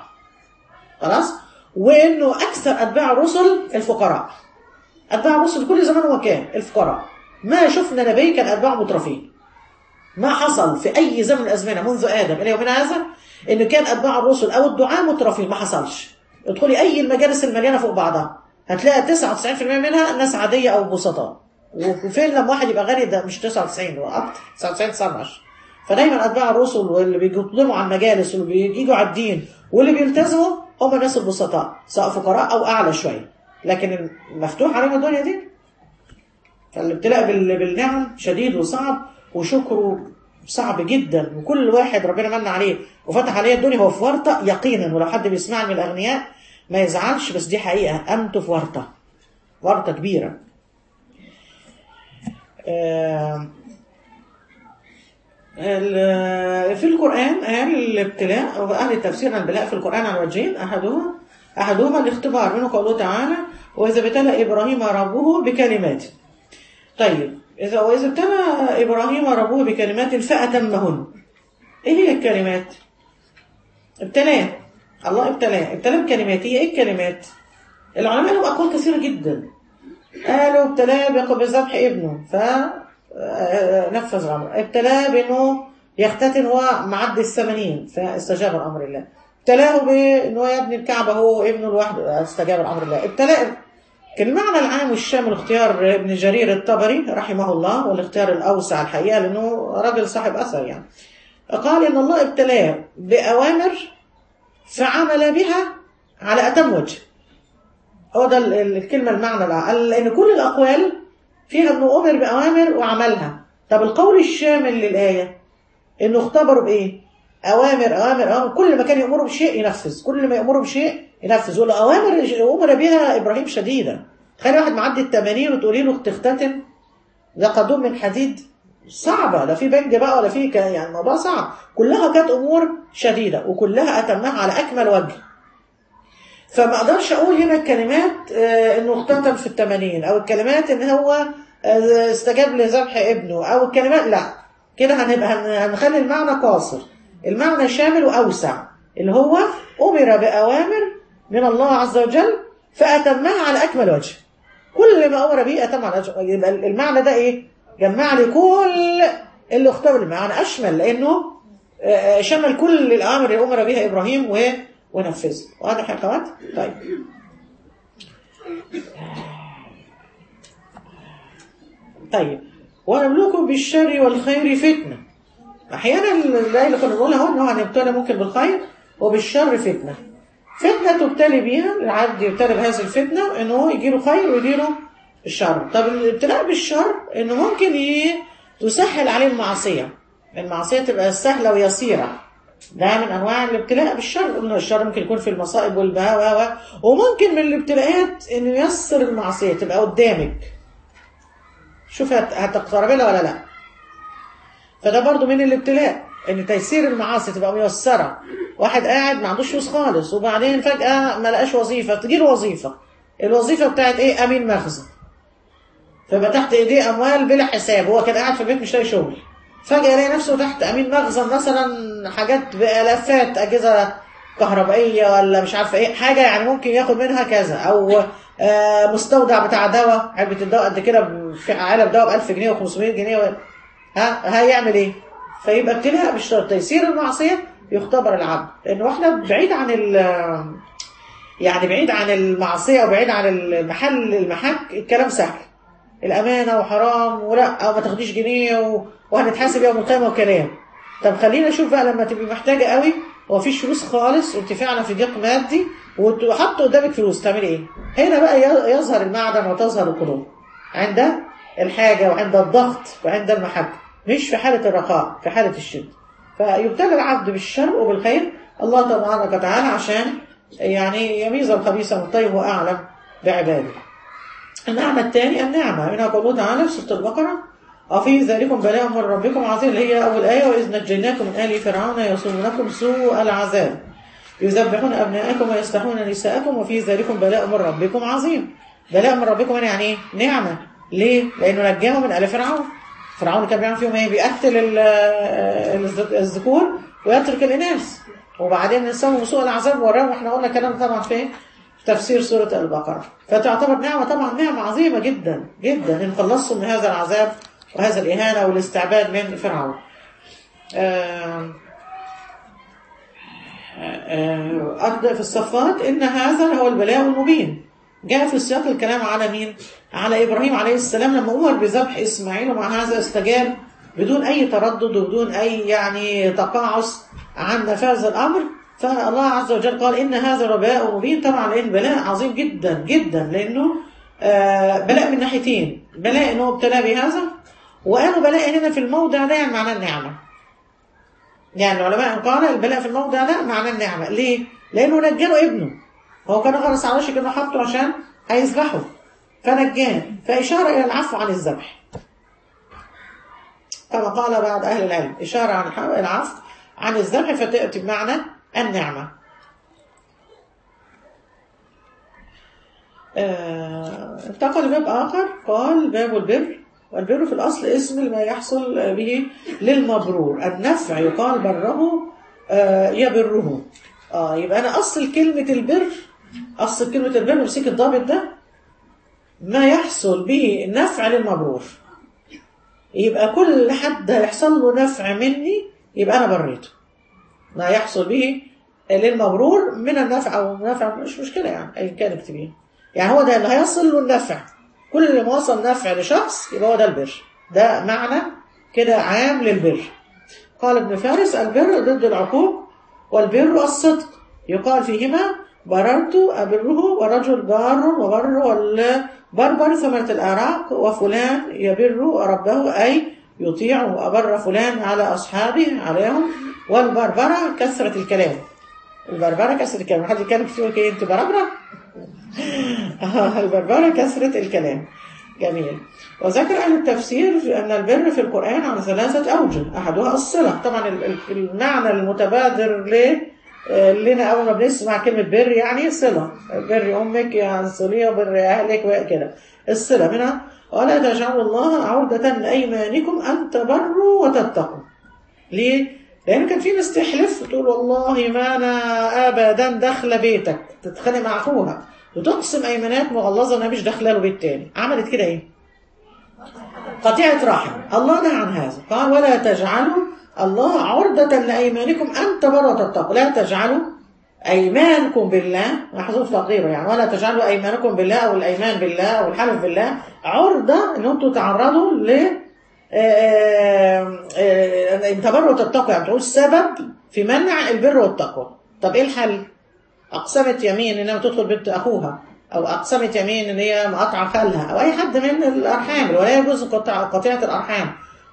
خلاص وانه اكثر اتباع الرسل الفقراء اتباع الرسل كل زمان ومكان الفقراء ما شفنا نبي كان اتباعه مترفين ما حصل في اي زمن من الازمنه منذ ادم الى يومنا هذا ان كان اتباع الرسل او الدعاء مترفين ما حصلش ادخلي اي المجالس المليانه فوق بعضها هتلاقي 99% منها ناس عاديه او بسطاء وفين لما واحد يبقى غني ده مش 99 هو اكتر 99 19 فدايما اتباع الرسل واللي بيقدموا على المجالس واللي بيجوا على الدين واللي بيلتزموا هم الناس البسطاء سواء فقراء او اعلى شويه لكن مفتوح عليهم الدنيا دي فالابتلاء بال- بالنعم شديد وصعب وشكره صعب جدا وكل واحد ربنا من عليه وفتح عليه الدنيا هو في ورطه يقينا ولو حد بيسمعني من الاغنياء ما يزعلش بس دي حقيقه انتوا في ورطه ورطه كبيره آم، ال- في القرآن قال الابتلاء وأهل التفسير عن البلاء في القرآن عن وجهين أحدهما أحدهما الاختبار منه قوله تعالى وإذا ابتلى إبراهيم ربه بكلمات طيب إذا وإذا ابتلى إبراهيم ربه بكلمات فأتمهن إيه هي الكلمات؟ ابتلاه الله ابتلاه ابتلاه بكلمات هي إيه الكلمات؟ العلماء لهم أقوال كثيرة جدا قالوا ابتلاه بق- بذبح ابنه فنفذ الامر ابتلاه بانه يختتن هو معدي الثمانين فاستجاب الامر الله ابتلاه بانه يبني الكعبه هو ابنه لوحده استجاب الامر الله ابتلاه كان المعنى العام والشامل اختيار ابن جرير الطبري رحمه الله والاختيار الاوسع الحقيقه لانه راجل صاحب اثر يعني قال ان الله ابتلاه باوامر فعمل بها على اتم وجه هو ده ال- ال- الكلمة المعنى الأقل لأن كل الأقوال فيها إنه أمر بأوامر وعملها طب القول الشامل للآية إنه اختبروا بإيه؟ أوامر أوامر أوامر كل ما كان يأمره بشيء ينفذ كل ما يأمره بشيء ينفذ والأوامر أمر بها إبراهيم شديدة تخيل واحد معدي التمانين وتقولي له تختتم ده قدوم من حديد صعبة لا في بنج بقى ولا في ك- يعني الموضوع صعب كلها كانت أمور شديدة وكلها أتمها على أكمل وجه فما اقدرش اقول هنا الكلمات آه، انه اختتم في التمانين او الكلمات ان هو آه، استجاب لذبح ابنه او الكلمات لا كده هنبقى هن- هنخلي المعنى قاصر المعنى شامل واوسع اللي هو امر باوامر من الله عز وجل فاتمها على اكمل وجه كل ما امر به اتم على وجه يبقى المعنى ده ايه جمع لي كل اللي اختبر المعنى اشمل لانه آه، شمل كل الاوامر اللي امر بها ابراهيم و ونفذها واضح يا اخوات طيب طيب ونبلوكم بالشر والخير فتنه احيانا الآية اللي كنا بنقولها هو ان هو هنبتلى ممكن بالخير وبالشر فتنه فتنه تبتلي بيها العبد يبتلى بهذه الفتنه ان هو يجيله خير ويجيله الشر طب الابتلاء بالشر انه ممكن ي- تسهل عليه المعصيه المعصيه تبقى سهله ويسيره ده من انواع الابتلاء بالشر قلنا الشر ممكن يكون في المصائب والبهاء و و- وممكن من الابتلاءات انه ييسر المعصيه تبقى قدامك شوف هت- هتقتربي لها ولا لا فده برضو من الابتلاء ان تيسير المعاصي تبقى ميسره واحد قاعد ما عندوش فلوس خالص وبعدين فجاه ما لقاش وظيفه تجيله وظيفه الوظيفه بتاعت ايه امين مخزن فيبقى تحت ايديه اموال بلا حساب هو كان قاعد في البيت مش لاقي شغل فجاه يلاقي نفسه تحت امين مخزن مثلا حاجات بالافات اجهزه كهربائيه ولا مش عارفه ايه حاجه يعني ممكن ياخد منها كذا او آه، مستودع بتاع دواء علبه الدواء قد كده ب- في علب دواء ب 1000 جنيه و500 جنيه و... ها هيعمل ايه؟ فيبقى ابتلاء بالشر تيسير المعصيه يختبر العبد لانه احنا بعيد عن ال يعني بعيد عن المعصيه وبعيد عن المحل المحك الكلام سهل الامانه وحرام ولا او ما تاخديش جنيه و... وهنتحاسب يوم القيامه وكلام طب خلينا نشوف بقى لما تبقي محتاجه قوي ومفيش فلوس خالص وانت فعلا في ضيق مادي وحط قدامك فلوس تعملي ايه؟ هنا بقى ي- يظهر المعدن وتظهر القلوب عند الحاجه وعند الضغط وعند المحبه مش في حاله الرخاء في حاله الشده فيبتلى العبد بالشر وبالخير الله تبارك وتعالى عشان يعني يميز الخبيث من الطيب واعلم بعباده النعمة الثاني النعمة منها قوله تعالى في سورة البقرة وفي ذلكم بلاء من ربكم عظيم اللي هي أول آية وإذ نجيناكم من آل فرعون يصومونكم سوء العذاب يذبحون أبناءكم ويستحون نساءكم وفي ذلكم بلاء من ربكم عظيم بلاء من ربكم هنا يعني إيه؟ نعمة ليه؟ لأنه نجاهم من آل فرعون فرعون كان بيعمل فيهم إيه؟ بيقتل ال- الز- الذكور ويترك الإناث وبعدين نسوهم سوء العذاب وراهم احنا قلنا كلام طبعا في في تفسير سورة البقرة فتعتبر نعمة طبعا نعمة عظيمة جدا جدا إن خلصتم من هذا العذاب وهذا الإهانة والاستعباد من فرعون آم، آه، أكد في الصفات إن هذا هو البلاء المبين جاء في سياق الكلام على مين؟ على إبراهيم عليه السلام لما أمر بذبح إسماعيل ومع هذا استجاب بدون أي تردد وبدون أي يعني تقاعس عن نفاذ الأمر فالله عز وجل قال إن هذا رباء مبين طبعا لأن بلاء عظيم جدا جدا لأنه آه، بلاء من ناحيتين بلاء إنه ابتلى بهذا وقالوا بلاء هنا في الموضع ده يعني معناه النعمة يعني العلماء قال البلاء في الموضع ده معناه النعمة ليه؟ لأنه نجاه ابنه هو كان غرس على وشك إنه حطه عشان هيذبحه فنجاه فإشارة إلى العفو عن الذبح كما قال بعض أهل العلم إشارة عن الح- العفو عن الذبح فتأتي بمعنى النعمة آه، انتقل باب آخر قال باب البر والبر في الأصل اسم ما يحصل به للمبرور النفع يقال بره آه، يبره آه يبقى أنا أصل كلمة البر أصل كلمة البر امسك الضابط ده ما يحصل به نفع للمبرور يبقى كل حد هيحصل له نفع مني يبقى أنا بريته ما يحصل به للمبرور من النفع أو نفع مش مشكلة يعني أي كان اكتبيه يعني هو ده اللي هيصل له النفع كل اللي ما وصل نفع لشخص يبقى هو ده البر ده معنى كده عام للبر قال ابن فارس البر ضد العقوق والبر الصدق يقال فيهما بررت أبره ورجل بار وبر والبربر ثمرة الأعراق وفلان يبر ربه أي يطيع وأبر فلان على أصحابه عليهم والبربرة كثرة الكلام البربرة كثرة الكلام حد يتكلم كتير يقول إيه، انت بربرة البربرة كثرة الكلام جميل وذكر أهل التفسير أن البر في القرآن على ثلاثة أوجه أحدها الصلة طبعا ال- ال- المعنى المتبادر ل آه، لنا أول ما بنسمع كلمة بر يعني صلة بر أمك يعني صلية بر أهلك وكده الصلة منها ولا تجعلوا الله عودة لأيمانكم أن تبروا وتتقوا ليه؟ لأن كان في ناس تحلف تقول والله ما أنا أبدا داخلة بيتك تتخانق مع أخوها وتقسم أيمانات مغلظة إنها مش داخلة له بيت تاني عملت كده إيه؟ قطيعة رحم الله نهى عن هذا قال ولا تجعلوا الله عرضة لأيمانكم أن تبروا وتتقوا لا تجعلوا أيمانكم بالله محذوف تقديره يعني ولا تجعلوا أيمانكم بالله أو الأيمان بالله أو الحلف بالله عرضة إن أنتم تعرضوا ل آه، آه، ان تبروا وتتقوا يعني تقول سبب في منع البر والتقوى طب ايه الحل اقسمت يمين انها تدخل بنت اخوها او اقسمت يمين ان هي مقاطعه خالها او اي حد من الارحام ولا يجوز قطع- قطيعه الارحام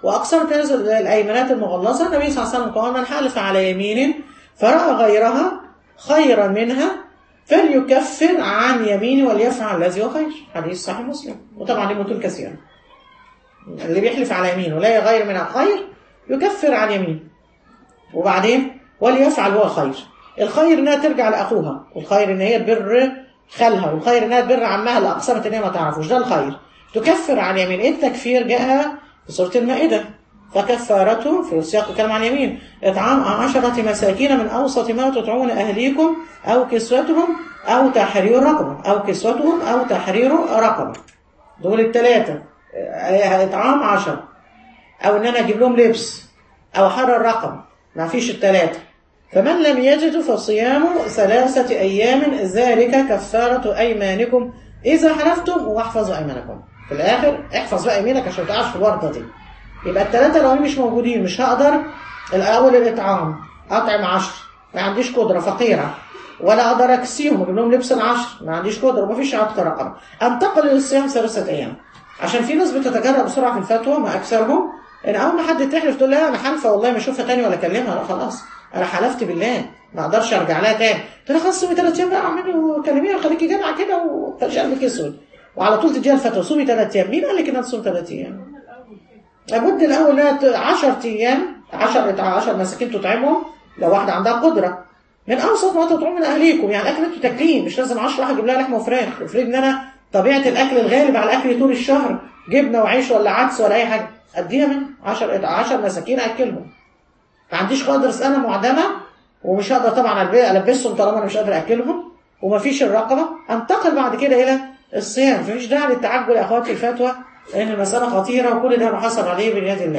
واقسمت هذه الايمانات المغلظه النبي صلى الله عليه وسلم قال من حلف على يمين فراى غيرها خيرا منها فليكفر عن يمينه وليفعل الذي هو خير حديث صحيح مسلم وطبعا ليه متون كثيره اللي بيحلف على يمينه لا يغير منها خير يكفر عن يمينه وبعدين وليفعل هو خير الخير انها ترجع لاخوها والخير ان هي تبر خالها والخير انها تبر عمها اللي اقسمت ان هي ما تعرفوش ده الخير تكفر عن يمين ايه التكفير جاء في سوره المائده فكفارته في سياق الكلام عن اليمين اطعام عشرة مساكين من اوسط ما تطعمون اهليكم او كسوتهم او تحرير رقبه او كسوتهم او تحرير رقبه دول الثلاثه اطعام عشرة او ان انا اجيب لهم لبس او حرر رقم ما فيش الثلاثه فمن لم يجد فصيام ثلاثة أيام ذلك كفارة أيمانكم إذا حلفتم واحفظوا أيمانكم في الآخر احفظ بقى يمينك عشان ما تقعش في الورطة دي يبقى الثلاثة لو مش موجودين مش هقدر الأول الإطعام أطعم عشر ما عنديش قدرة فقيرة ولا أقدر أكسيهم أجيب لهم لبس العشر ما عنديش قدرة وما فيش عتق رقبة أنتقل للصيام ثلاثة أيام عشان في ناس بتتجرأ بسرعة في الفتوى ما أكثرهم إن أول ما حد تحلف تقول لها أنا حالفة والله ما أشوفها تاني ولا أكلمها لا خلاص انا حلفت بالله ما اقدرش ارجع لها تاني قلت لها خلاص صومي ثلاث ايام بقى اعملي وكلميها وخليكي جدعه كده ومش قلبك اسود وعلى طول تديها الفتوى صومي ثلاث ايام مين قال لك انها تصوم ثلاث ايام؟ لابد الاول انها 10 ايام 10 10 مساكين تطعمهم لو واحده عندها قدره من اوسط ما تطعمون من اهليكم يعني الاكل انتوا تاكلين مش لازم 10 واحد اجيب لها لحمه وفراخ افرض ان انا طبيعه الاكل الغالب على الاكل طول الشهر جبنه وعيش ولا عدس ولا اي حاجه اديها من 10 10 مساكين اكلهم ما عنديش قدر انا معدمه ومش هقدر طبعا البسهم طالما انا مش قادر اكلهم ومفيش الرقبه انتقل بعد كده الى الصيام مفيش داعي للتعجل يا اخواتي الفتوى لان المساله خطيره وكل ده محاسب عليه بيد الله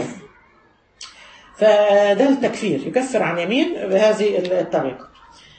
فده التكفير يكفر عن يمين بهذه الطريقه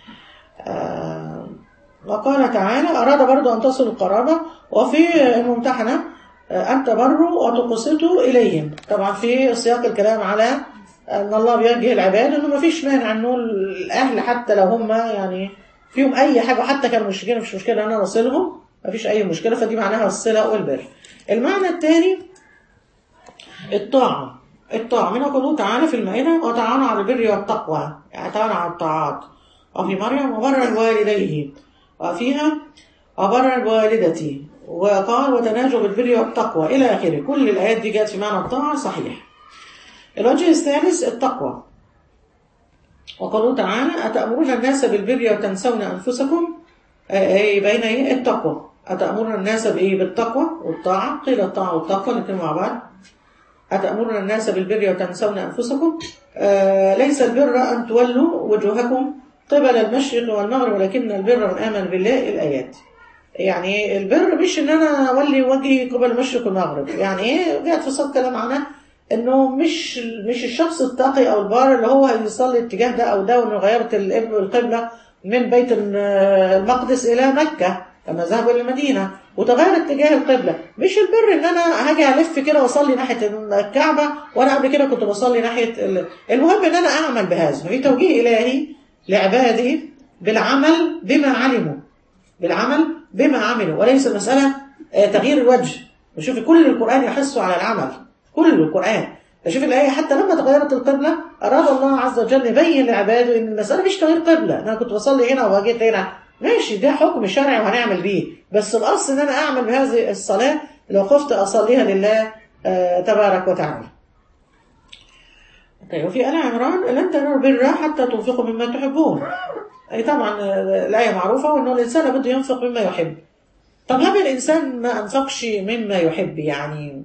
آه وقال تعالى أراد برضو أن تصل القرابة وفي الممتحنة أن تبروا وتقسطوا إليهم طبعا في سياق الكلام على ان الله بيوجه العباد انه ما فيش مانع انه الاهل حتى لو هم يعني فيهم اي حاجه وحتى كانوا مشركين مش مشكله ان انا اوصلهم ما فيش اي مشكله فدي معناها الصله والبر. المعنى الثاني الطاعه الطاعه من قوله تعالى في المائده وتعاونوا على البر والتقوى يعني تعاونوا على الطاعات وفي مريم وبر والديه وفيها وبر والدتي وقال وتناجوا بالبر والتقوى الى اخره كل الايات دي جت في معنى الطاعه صحيح الوجه الثالث التقوى وقالوا تعالى أتأمرون الناس بالبر وتنسون أنفسكم أي بين إيه التقوى أتأمرون الناس بإيه بالتقوى والطاعة قيل الطاعة والتقوى الاثنين مع بعض أتأمرون الناس بالبر وتنسون أنفسكم آه ليس البر أن تولوا وجوهكم قبل المشرق والمغرب ولكن البر من آمن بالله الآيات يعني البر مش ان انا اولي وجهي قبل المشرق والمغرب يعني ايه جاءت في صوت كلام عنها انه مش مش الشخص التقي او البار اللي هو يصلي الاتجاه ده او ده وانه غيرت القبله من بيت المقدس الى مكه كما ذهبوا الى المدينه وتغير اتجاه القبله مش البر ان انا هاجي الف كده واصلي ناحيه الكعبه وانا قبل كده كنت بصلي ناحيه المهم ان انا اعمل بهذا في توجيه الهي لعباده بالعمل بما علموا بالعمل بما عملوا وليس المساله تغيير الوجه وشوفي كل القران يحث على العمل كل القرآن فشوف الآية حتى لما تغيرت القبلة أراد الله عز وجل يبين لعباده إن المسألة مش تغيير قبلة أنا كنت بصلي هنا وجيت هنا ماشي ده حكم شرعي وهنعمل بيه بس الأصل إن أنا أعمل بهذه الصلاة لو خفت أصليها لله آه تبارك وتعالى طيب وفي آل عمران لن تنالوا البر حتى تنفقوا مما تحبون أي طبعا الآية معروفة وإنه الإنسان لابد ينفق مما يحب طب هل الإنسان ما أنفقش مما يحب يعني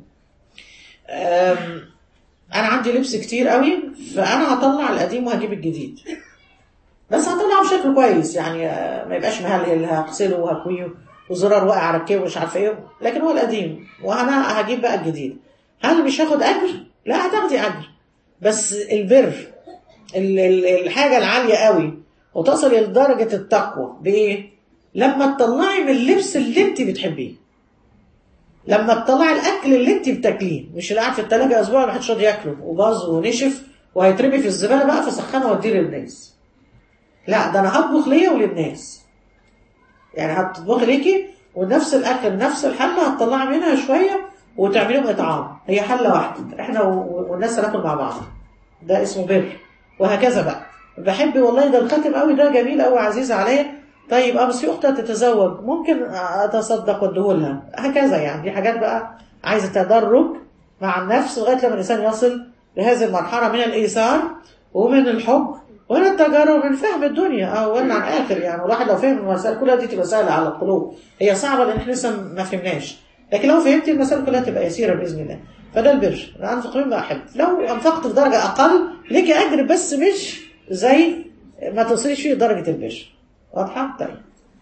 انا عندي لبس كتير قوي فانا هطلع القديم وهجيب الجديد بس هطلعه بشكل كويس يعني ما يبقاش مهلهل هغسله وهكويه وزرار واقع اركبه ومش عارفه ايه لكن هو القديم وانا هجيب بقى الجديد هل مش هاخد اجر؟ لا هتاخدي اجر بس البر الحاجه العاليه قوي وتصل لدرجه التقوى بايه؟ لما تطلعي من اللبس اللي انت بتحبيه لما تطلع الاكل اللي انت بتاكليه مش اللي قاعد في الثلاجه اسبوع ما حدش راضي ياكله وباظ ونشف وهيترمي في الزباله بقى فسخنه واديه للناس لا ده انا هطبخ ليا وللناس يعني هتطبخي ليكي ونفس الاكل نفس الحله هتطلعي منها شويه وتعمليهم اطعام هي حله واحده احنا و- والناس هناكل مع بعض ده اسمه بر وهكذا بقى بحب والله ده الخاتم قوي ده جميل قوي عزيز عليا طيب اه بس في اختها تتزوج ممكن اتصدق واديهولها هكذا يعني دي حاجات بقى عايزه تدرج مع النفس لغايه لما الانسان يصل لهذه المرحله من الايثار ومن الحب ومن التجارب من فهم الدنيا اولا عن اخر يعني والواحد لو فهم المسائل كلها دي تبقى سهله على القلوب هي صعبه لان احنا لسه ما فهمناش لكن لو فهمت المسائل كلها تبقى يسيره باذن الله فده البر انا انفق مما احب لو انفقت في درجه اقل ليك اجر بس مش زي ما تصلش فيه درجه البر واضحه طيب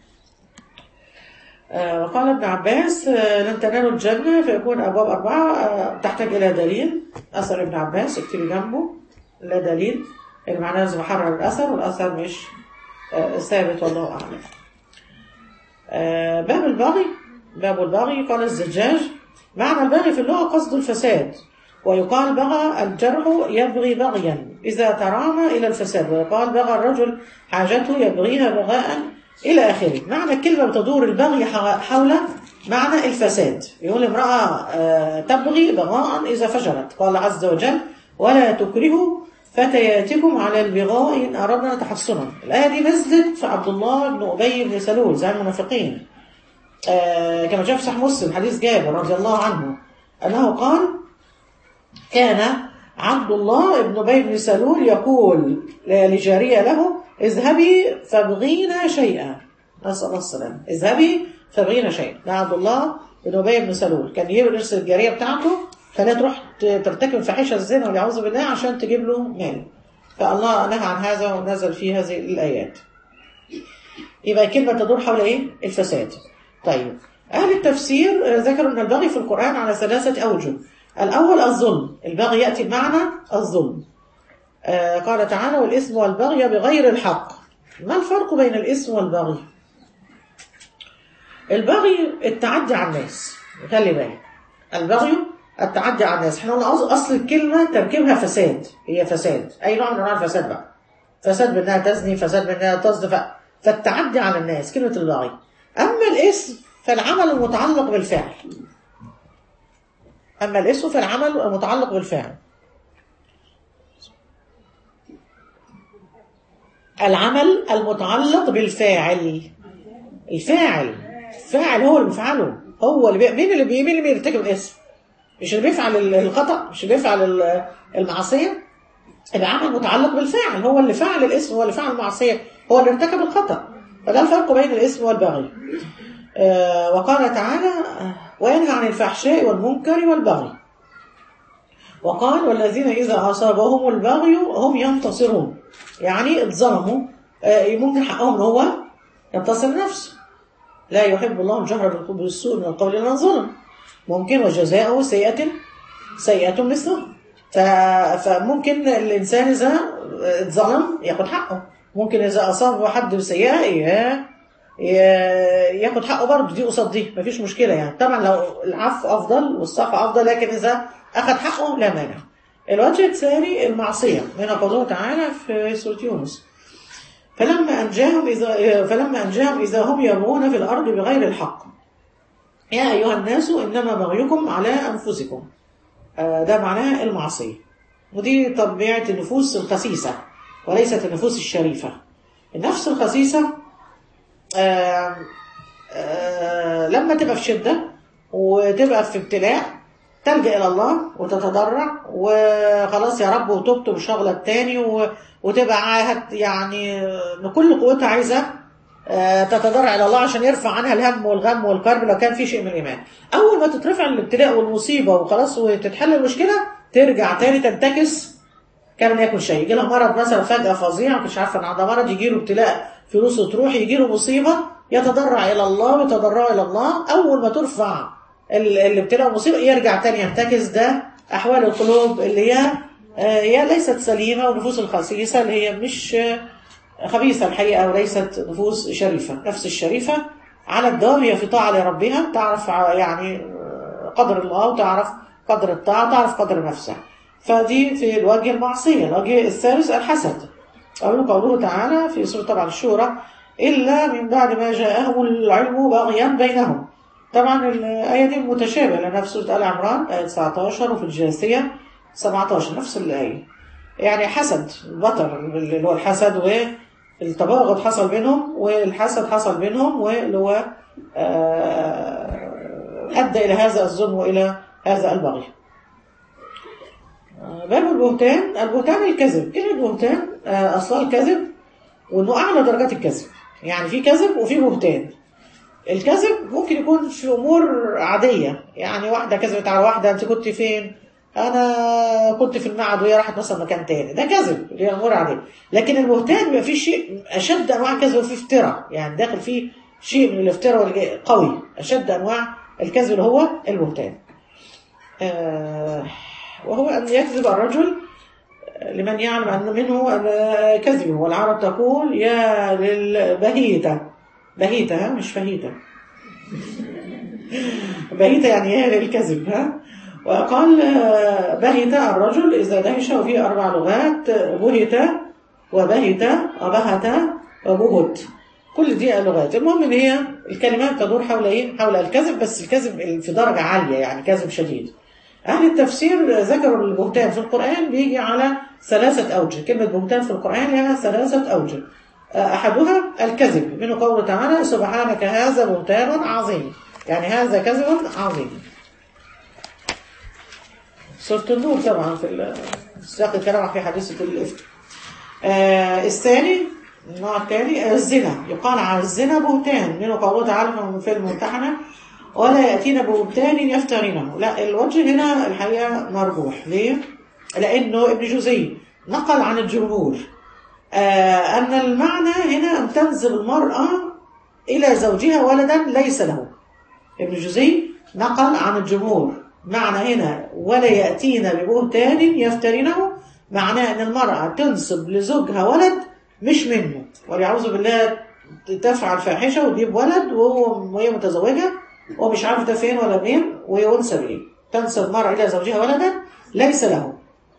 آه، وقال ابن عباس آه، لن تنالوا الجنة فيكون أبواب أربعة آه، تحتاج إلى دليل أثر ابن عباس اكتبي جنبه لا دليل اللي معناه لازم أحرر الأثر والأثر مش آه، ثابت والله أعلم آه، باب البغي باب البغي قال الزجاج معنى البغي في اللغة قصد الفساد ويقال بغى الجرح يبغي بغيا إذا ترامى إلى الفساد ويقال بغى الرجل حاجته يبغيها بغاء إلى آخره معنى الكلمة بتدور البغي ح- حول معنى الفساد يقول امرأة آه، تبغي بغاء إذا فجرت قال عز وجل ولا تكرهوا فتياتكم على البغاء إن أردنا تحصنا الآية دي نزلت في عبد الله بن أبي بن سلول زي المنافقين آه، كما جاء في صحيح مسلم حديث جابر رضي الله عنه أنه قال كان عبد الله بن أبي بن سلول يقول لجارية له اذهبي فابغينا شيئا نسأل الله السلامة اذهبي فابغينا شيئا ده عبد الله بن أبي بن سلول كان يرسل الجارية بتاعته خليها تروح ت- ترتكب فاحشة الزنا والعياذ بالله عشان تجيب له مال فالله نهى عن هذا ونزل فيه هذه الآيات يبقى الكلمة تدور حول إيه؟ الفساد طيب أهل التفسير آه، ذكروا أن البغي في القرآن على ثلاثة أوجه الأول الظلم البغي يأتي بمعنى الظلم آه، قال تعالى والإثم والبغي بغير الحق ما الفرق بين الإثم والبغي البغي التعدي على الناس خلي بالك البغي التعدي على الناس احنا قلنا أص- اصل الكلمه تركيبها فساد هي فساد اي نوع من انواع الفساد بقى فساد بانها تزني فساد بانها تصدف فالتعدي على الناس كلمه البغي اما الاسم فالعمل المتعلق بالفعل اما الاسم فالعمل المتعلق بالفعل العمل المتعلق بالفاعل الفاعل الفاعل هو اللي بيفعله هو اللي بي... مين اللي بي... مين اللي بيرتكب الاسم مش اللي بيفعل ال- الخطأ مش اللي بيفعل ال- المعصية العمل متعلق بالفاعل هو اللي فعل الاسم هو اللي فعل المعصية هو اللي ارتكب الخطأ فده الفرق بين الاسم والبغي آه وقال تعالى آه، وينهى عن الفحشاء والمنكر والبغي وقال والذين إذا أصابهم البغي هم ينتصرون يعني اتظلموا آه، ممكن حقهم ان هو ينتصر نفسه لا يحب الله الجهر بالسوء من القول إلا من ظلم ممكن وجزاؤه سيئة سيئة مثله ف... فممكن الإنسان إذا اتظلم ياخد حقه ممكن إذا أصاب حد بسيئة ي- ي- ياخد حقه برضه دي قصاد دي مفيش مشكلة يعني طبعا لو العفو أفضل والصفح أفضل لكن إذا أخد حقه لا مانع الوجه الثاني المعصية هنا قوله تعالى في سورة يونس فلما أنجاهم إذا فلما أنجاهم إذا هم يبغون في الأرض بغير الحق يا أيها الناس إنما بغيكم على أنفسكم آه، ده معناه المعصية ودي طبيعة النفوس الخسيسة وليست النفوس الشريفة النفس الخسيسة آه، آه، لما تبقى في شدة وتبقى في ابتلاء تلجأ إلى الله وتتضرع وخلاص يا رب وتبت وشغلة تاني و- وتبقى عاهد يعني بكل قوتها عايزة آه، تتضرع إلى الله عشان يرفع عنها الهم والغم والكرب لو كان في شيء من الإيمان أول ما تترفع الابتلاء والمصيبة وخلاص وتتحل المشكلة ترجع تاني تنتكس كان يكن شيء يجي لها مرض مثلا فجأة فظيع مش عارفة ان عندها مرض يجي له ابتلاء فلوسه تروح يجي له مصيبة يتضرع إلى الله ويتضرع إلى الله أول ما ترفع ال- الابتلاء والمصيبة يرجع تاني ينتكس ده أحوال القلوب اللي هي آه، هي ليست سليمة والنفوس الخسيسة اللي هي مش آه، خبيثة الحقيقة وليست نفوس شريفة نفس الشريفة على الدوام هي في طاعة لربها تعرف ع- يعني آه، قدر الله وتعرف قدر الطاعة تعرف قدر نفسها فدي في الوجه المعصية الوجه الثالث الحسد قالوا قوله تعالى في سورة طبعا الشورى إلا من بعد ما جاءهم العلم بغيا بينهم طبعا الآية دي متشابهة لأنها في سورة آل عمران آية 19 وفي الجاثية 17 نفس الآية يعني حسد البطر اللي هو الحسد والتباغض حصل بينهم والحسد حصل بينهم واللي هو أدى إلى هذا الظلم وإلى هذا البغي باب البهتان البهتان الكذب كلمة بهتان أصلها الكذب وإنه أعلى درجات الكذب يعني في كذب وفي بهتان الكذب ممكن يكون في امور عاديه يعني واحده كذبت على واحده انت كنت فين انا كنت في المعهد وهي راحت مثلا مكان تاني ده كذب اللي هي امور عاديه لكن البهتان بيبقى فيه شيء اشد انواع الكذب وفيه افتراء يعني داخل فيه شيء من الافتراء قوي اشد انواع الكذب اللي هو البهتان آه وهو ان يكذب الرجل لمن يعلم ان منه كذبه والعرب تقول يا للبهيته بهيتة ها مش فهيتة بهيتة يعني ايه للكذب ها وقال بهت الرجل إذا دهش وفيه أربع لغات بهت وبهت وبهت وبهت كل دي لغات المهم ان هي الكلمات تدور حول ايه حول الكذب بس الكذب في درجة عالية يعني كذب شديد أهل التفسير ذكروا البهتان في القرآن بيجي على ثلاثة أوجه كلمة بهتان في القرآن لها ثلاثة أوجه أحدها الكذب منه قوله تعالى سبحانك هذا بهتان عظيم يعني هذا كذب عظيم سورة النور طبعا في سياق الكلام في حديثة الإفك آه الثاني النوع الثاني الزنا يقال على الزنا بهتان منه قوله تعالى في الممتحنة ولا يأتينا بهتان يفترينه لا الوجه هنا الحقيقة مرجوح ليه؟ لأنه ابن جوزي نقل عن الجمهور آه أن المعنى هنا أن تنزل المرأة إلى زوجها ولدا ليس له ابن جزي نقل عن الجمهور معنى هنا ولا يأتينا ببهتان يفترينه معناه أن المرأة تنسب لزوجها ولد مش منه وليعوذ بالله تفعل فاحشة وتجيب ولد وهي متزوجة ومش عارف ده فين ولا منين وينسب إيه تنسب المرأة إلى زوجها ولدا ليس له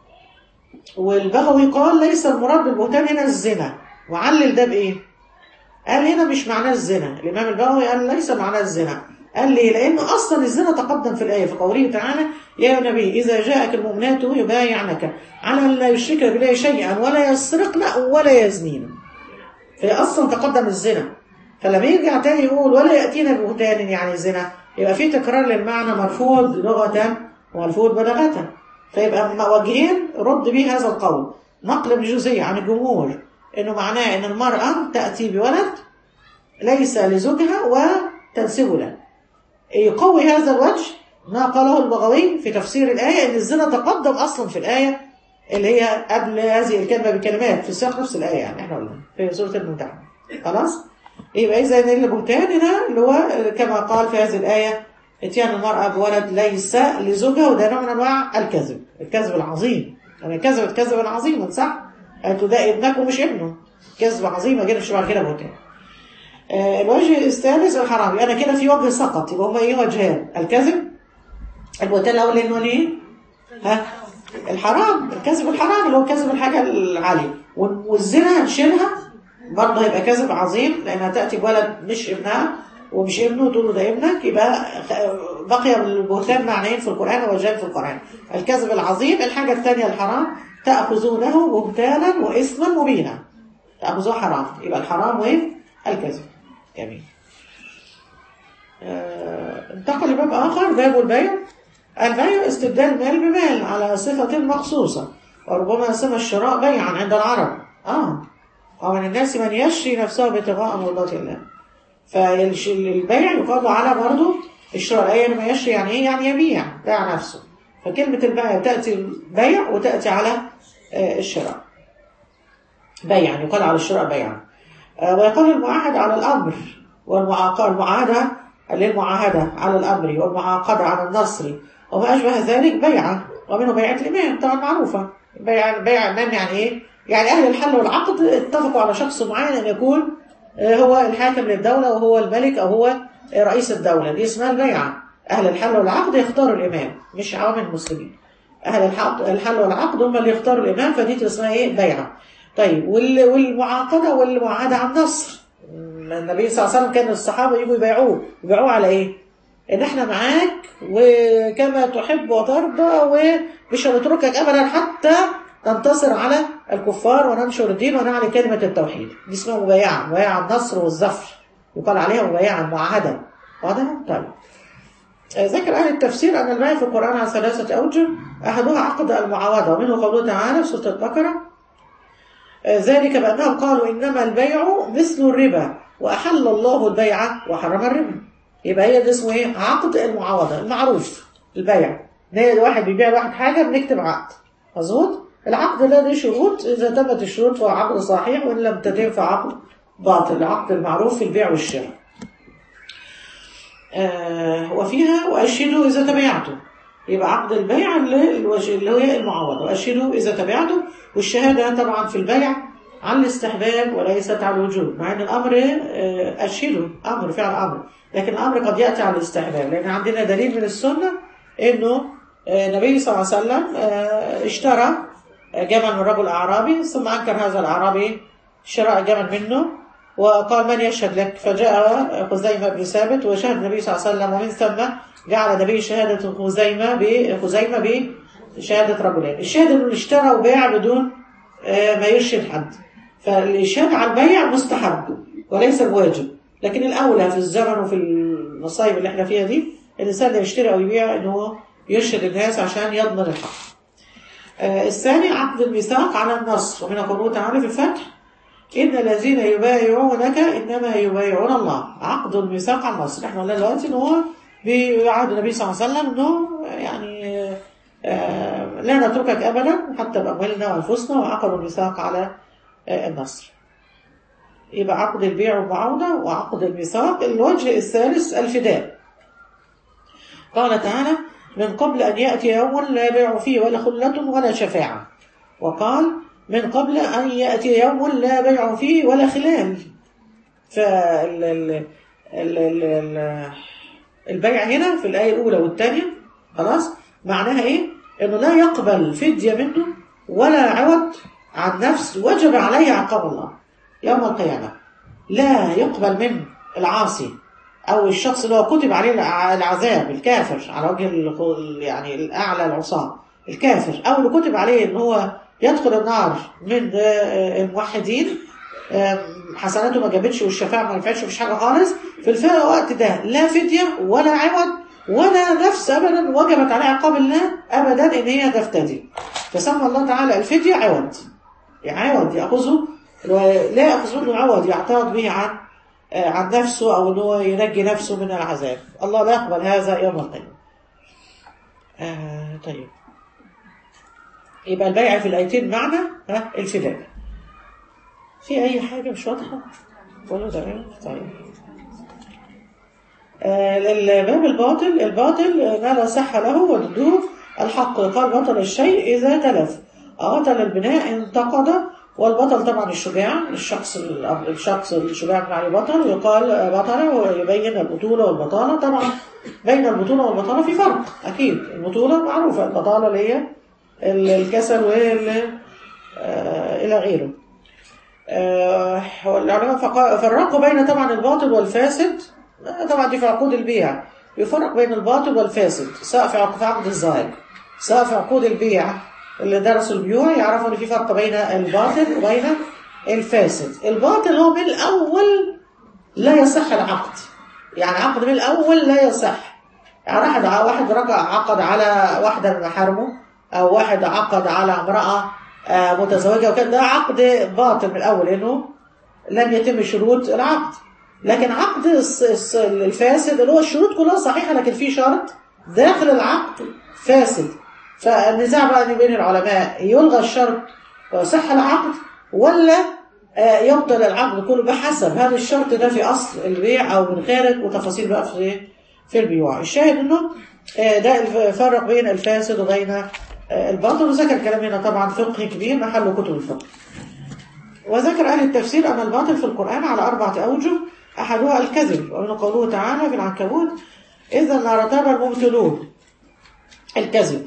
والبغوي قال ليس المراد بالبهتان هنا الزنا وعلل ده بايه قال هنا مش معناه الزنا الامام البغوي قال ليس معناه الزنا قال ليه لانه اصلا الزنا تقدم في الايه في قوله تعالى يا نبي اذا جاءك المؤمنات يبايعنك على ان لا يشركن بالله شيئا ولا يسرقن ولا يزنين فهي اصلا تقدم الزنا فلما يرجع تاني يقول ولا ياتينا ببهتان يعني الزنا يبقى في تكرار للمعنى مرفوض لغه ومرفوض بلاغه فيبقى وجهين رد به هذا القول نقل ابن جوزي عن الجمهور انه معناه ان المرأة تأتي بولد ليس لزوجها وتنسبه له يقوي هذا الوجه ما قاله البغوي في تفسير الآية ان الزنا تقدم اصلا في الآية اللي هي قبل هذه الكلمة بكلمات في سياق نفس الآية يعني احنا قلنا في سورة الممتحنة خلاص يبقى إذا البهتان هنا اللي هو كما قال في هذه الآية اتيان المرأة بولد ليس لزوجها وده نوع من أنواع الكذب الكذب العظيم أنا كذبت كذبا عظيما صح؟ أنتوا ده ابنك ومش ابنه كذب عظيم ما جيناش بعد كده بهتان آه الوجه الثالث الحرام أنا كده في وجه سقط يبقى هما إيه وجهان الكذب البهتان الأول إنه إيه؟ ها؟ الحرام الكذب الحرام اللي هو كذب الحاجة العالية والزنا هنشيلها برضه هيبقى كذب عظيم لأنها تأتي بولد مش ابنها ومش ابنه تقول له ده ابنك يبقى بقي البهتان معنيين في القرآن ووجهين في القرآن الكذب العظيم الحاجة الثانية الحرام تأخذونه بهتانا وإثما مبينا تأخذوه حرام يبقى الحرام وين الكذب جميل آه، انتقل لباب آخر باب البيع البيع استبدال مال بمال على صفة مخصوصة وربما سمى الشراء بيعا عند العرب آه ومن الناس من يشري نفسه ابتغاء مرضات الله فالبيع يقال على برضه الشراء أي ما يشري يعني إيه يعني يبيع بيع نفسه فكلمة البيع تأتي البيع وتأتي على الشراء بيعا يقال على الشراء بيعا ويقال المعاهد على الأمر والمعاهدة للمعاهدة على الأمر والمعاقدة على النصر وما أشبه ذلك بيعة ومنه بيعة الإمام طبعا معروفة بيع بيع الإمام يعني إيه؟ يعني أهل الحل والعقد اتفقوا على شخص معين أن يكون هو الحاكم للدولة وهو الملك أو هو رئيس الدولة دي اسمها البيعة أهل الحل والعقد يختاروا الإمام مش عوام المسلمين أهل الحل والعقد هم اللي يختاروا الإمام فدي اسمها إيه بيعة طيب والمعاقدة والمعاهدة على النصر النبي صلى الله عليه وسلم كان الصحابة يجوا يبيعوه يبيعوه على إيه ان احنا معاك وكما تحب وترضى ومش هنتركك ابدا حتى ننتصر على الكفار وننشر الدين ونعلي كلمة التوحيد دي اسمها مبايعة مبايعة النصر والظفر يقال عليها مبايعة معاهدة واضح؟ طيب ذكر أهل التفسير أن البيع في القرآن على ثلاثة أوجه أحدها عقد المعاوضة ومنه قوله تعالى في سورة البقرة ذلك بأنهم قالوا إنما البيع مثل الربا وأحل الله البيع وحرم الربا يبقى هي ده اسمه إيه؟ عقد المعاوضة المعروف البيع ده واحد بيبيع واحد حاجة بنكتب عقد مظبوط؟ العقد ده له شروط إذا تمت الشروط فهو عقد صحيح وإن لم تتم فعقد باطل العقد المعروف في البيع والشراء آه وفيها وأشهدوا إذا تبايعتم يبقى عقد البيع اللي اللي هي المعاوضة وأشهدوا إذا تبايعتم والشهادة طبعا في البيع على الاستحباب وليست على الوجوب مع أن الأمر آه أشهدوا أمر فعل أمر لكن الأمر قد يأتي على الاستحباب لأن عندنا دليل من السنة أنه النبي صلى الله عليه وسلم آه اشترى جمل من رجل أعرابي ثم أنكر هذا الأعرابي شراء جمل منه وقال من يشهد لك فجاء خزيمة بن ثابت وشهد النبي صلى الله عليه وسلم ومن ثم جعل النبي شهادة خزيمة بخزيمة بشهادة رجلين الشاهد انه اشترى وباع بدون ما يرشد حد فالإشهاد على البيع مستحب وليس الواجب لكن الأولى في الزمن وفي المصايب اللي احنا فيها دي الإنسان اللي يشتري أو يبيع انه يرشد الناس عشان يضمن الحق الثاني عقد الميثاق على النصر ومن قوله تعالى في الفتح إن الذين يبايعونك إنما يبايعون الله عقد الميثاق على النصر احنا قلنا دلوقتي إن هو بعهد النبي صلى الله عليه وسلم إنه يعني آه لا نتركك أبدا حتى بأموالنا وأنفسنا وعقد الميثاق على آه النصر يبقى عقد البيع والمعاوضة وعقد الميثاق الوجه الثالث الفداء قال تعالى من قبل أن يأتي يوم لا بيع فيه ولا خلة ولا شفاعة وقال من قبل أن يأتي يوم لا بيع فيه ولا خلال فال البيع هنا في الآية الأولى والثانية خلاص معناها إيه؟ إنه لا يقبل فدية منه ولا عوض عن نفس وجب عليه عقاب الله يوم القيامة لا يقبل من العاصي أو الشخص اللي هو كتب عليه العذاب الكافر على وجه يعني الأعلى العصاة الكافر أو اللي كتب عليه إن هو يدخل النار من الموحدين حسناته ما جابتش والشفاعة ما نفعتش مفيش حاجة خالص في الوقت ده لا فدية ولا عوض ولا نفس أبدا وجبت عليه عقاب الله أبدا إن هي تفتدي فسمى الله تعالى الفدية عوض عوض يأخذه لا يأخذ منه عوض يعترض به عن عن نفسه أو أنه ينجي نفسه من العذاب الله لا يقبل هذا يوم القيامة آه طيب يبقى البيع في الآيتين معنى ها الفداء في أي حاجة مش واضحة ولا تمام طيب آه الباب الباطل الباطل ما لا صح له وضده الحق قال بطل الشيء إذا تلف أغتل البناء انتقد والبطل طبعا الشجاع الشخص الشخص الشجاع من عليه بطل ويقال بطل ويبين البطولة والبطالة طبعا بين البطولة والبطالة في فرق أكيد البطولة معروفة البطالة اللي هي الكسل وال إلى غيره والعلماء فرقوا بين طبعا الباطل والفاسد طبعا دي في عقود البيع يفرق بين الباطل والفاسد سواء في عقد الظاهر سواء في عقود البيع اللي درسوا البيوع يعرفوا ان في فرق بين الباطل وبين الفاسد الباطل هو من الاول لا يصح العقد يعني عقد من الاول لا يصح يعني واحد واحد رجع عقد على واحده من محارمه او واحد عقد على امراه متزوجه وكده ده عقد باطل من الاول لانه لم يتم شروط العقد لكن عقد الفاسد اللي هو الشروط كلها صحيحه لكن في شرط داخل العقد فاسد فالنزاع بقى بين العلماء يلغى الشرط ويصح العقد ولا يبطل العقد كله بحسب هل الشرط ده في اصل البيع او من خارج وتفاصيل بقى في في البيوع الشاهد انه ده فرق بين الفاسد وبين الباطل وذكر كلام هنا طبعا فقه كبير محله كتب الفقه وذكر اهل التفسير ان الباطل في القران على اربعه اوجه احدها الكذب ومن قوله تعالى في العنكبوت اذا لارتاب المبتلون الكذب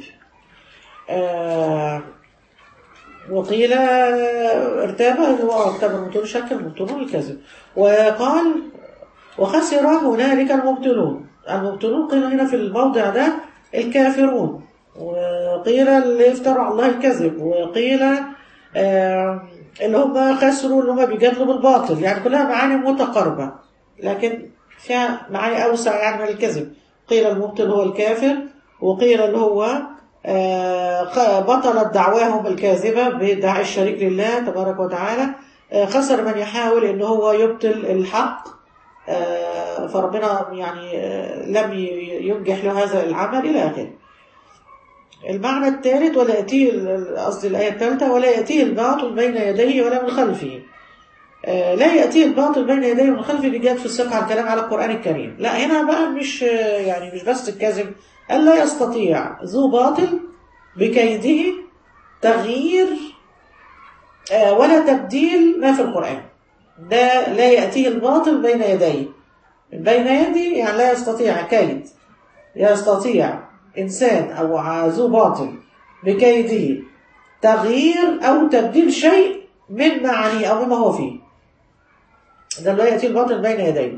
آه وقيل ارتاب هو ارتاب المبتلون شك المبتلون الكذب وقال وخسر هنالك المبطلون المبطلون قيل هنا في الموضع ده الكافرون وقيل اللي يفتروا على الله الكذب وقيل آه اللي هم خسروا اللي هم بيجادلوا بالباطل يعني كلها معاني متقاربة لكن فيها معاني أوسع يعني من الكذب قيل المبطل هو الكافر وقيل اللي هو آه بطلت دعواهم الكاذبة بدعاء الشريك لله تبارك وتعالى آه خسر من يحاول ان هو يبطل الحق آه فربنا يعني لم ينجح له هذا العمل الى اخره المعنى الثالث ولا يأتيه قصدي الآية الثالثة ولا يأتيه الباطل بين يديه ولا من خلفه لا يأتيه الباطل بين يديه ومن خلفه اللي جاءت في السقع الكلام على القرآن الكريم لا هنا بقى مش يعني مش بس الكذب ألا يستطيع ذو باطل بكيده تغيير ولا تبديل ما في القرآن ده لا يأتيه الباطل بين يديه بين يدي يعني لا يستطيع كيد يستطيع إنسان أو ذو باطل بكيده تغيير أو تبديل شيء من معانيه أو مما هو فيه ده لا يأتي الباطل بين يديه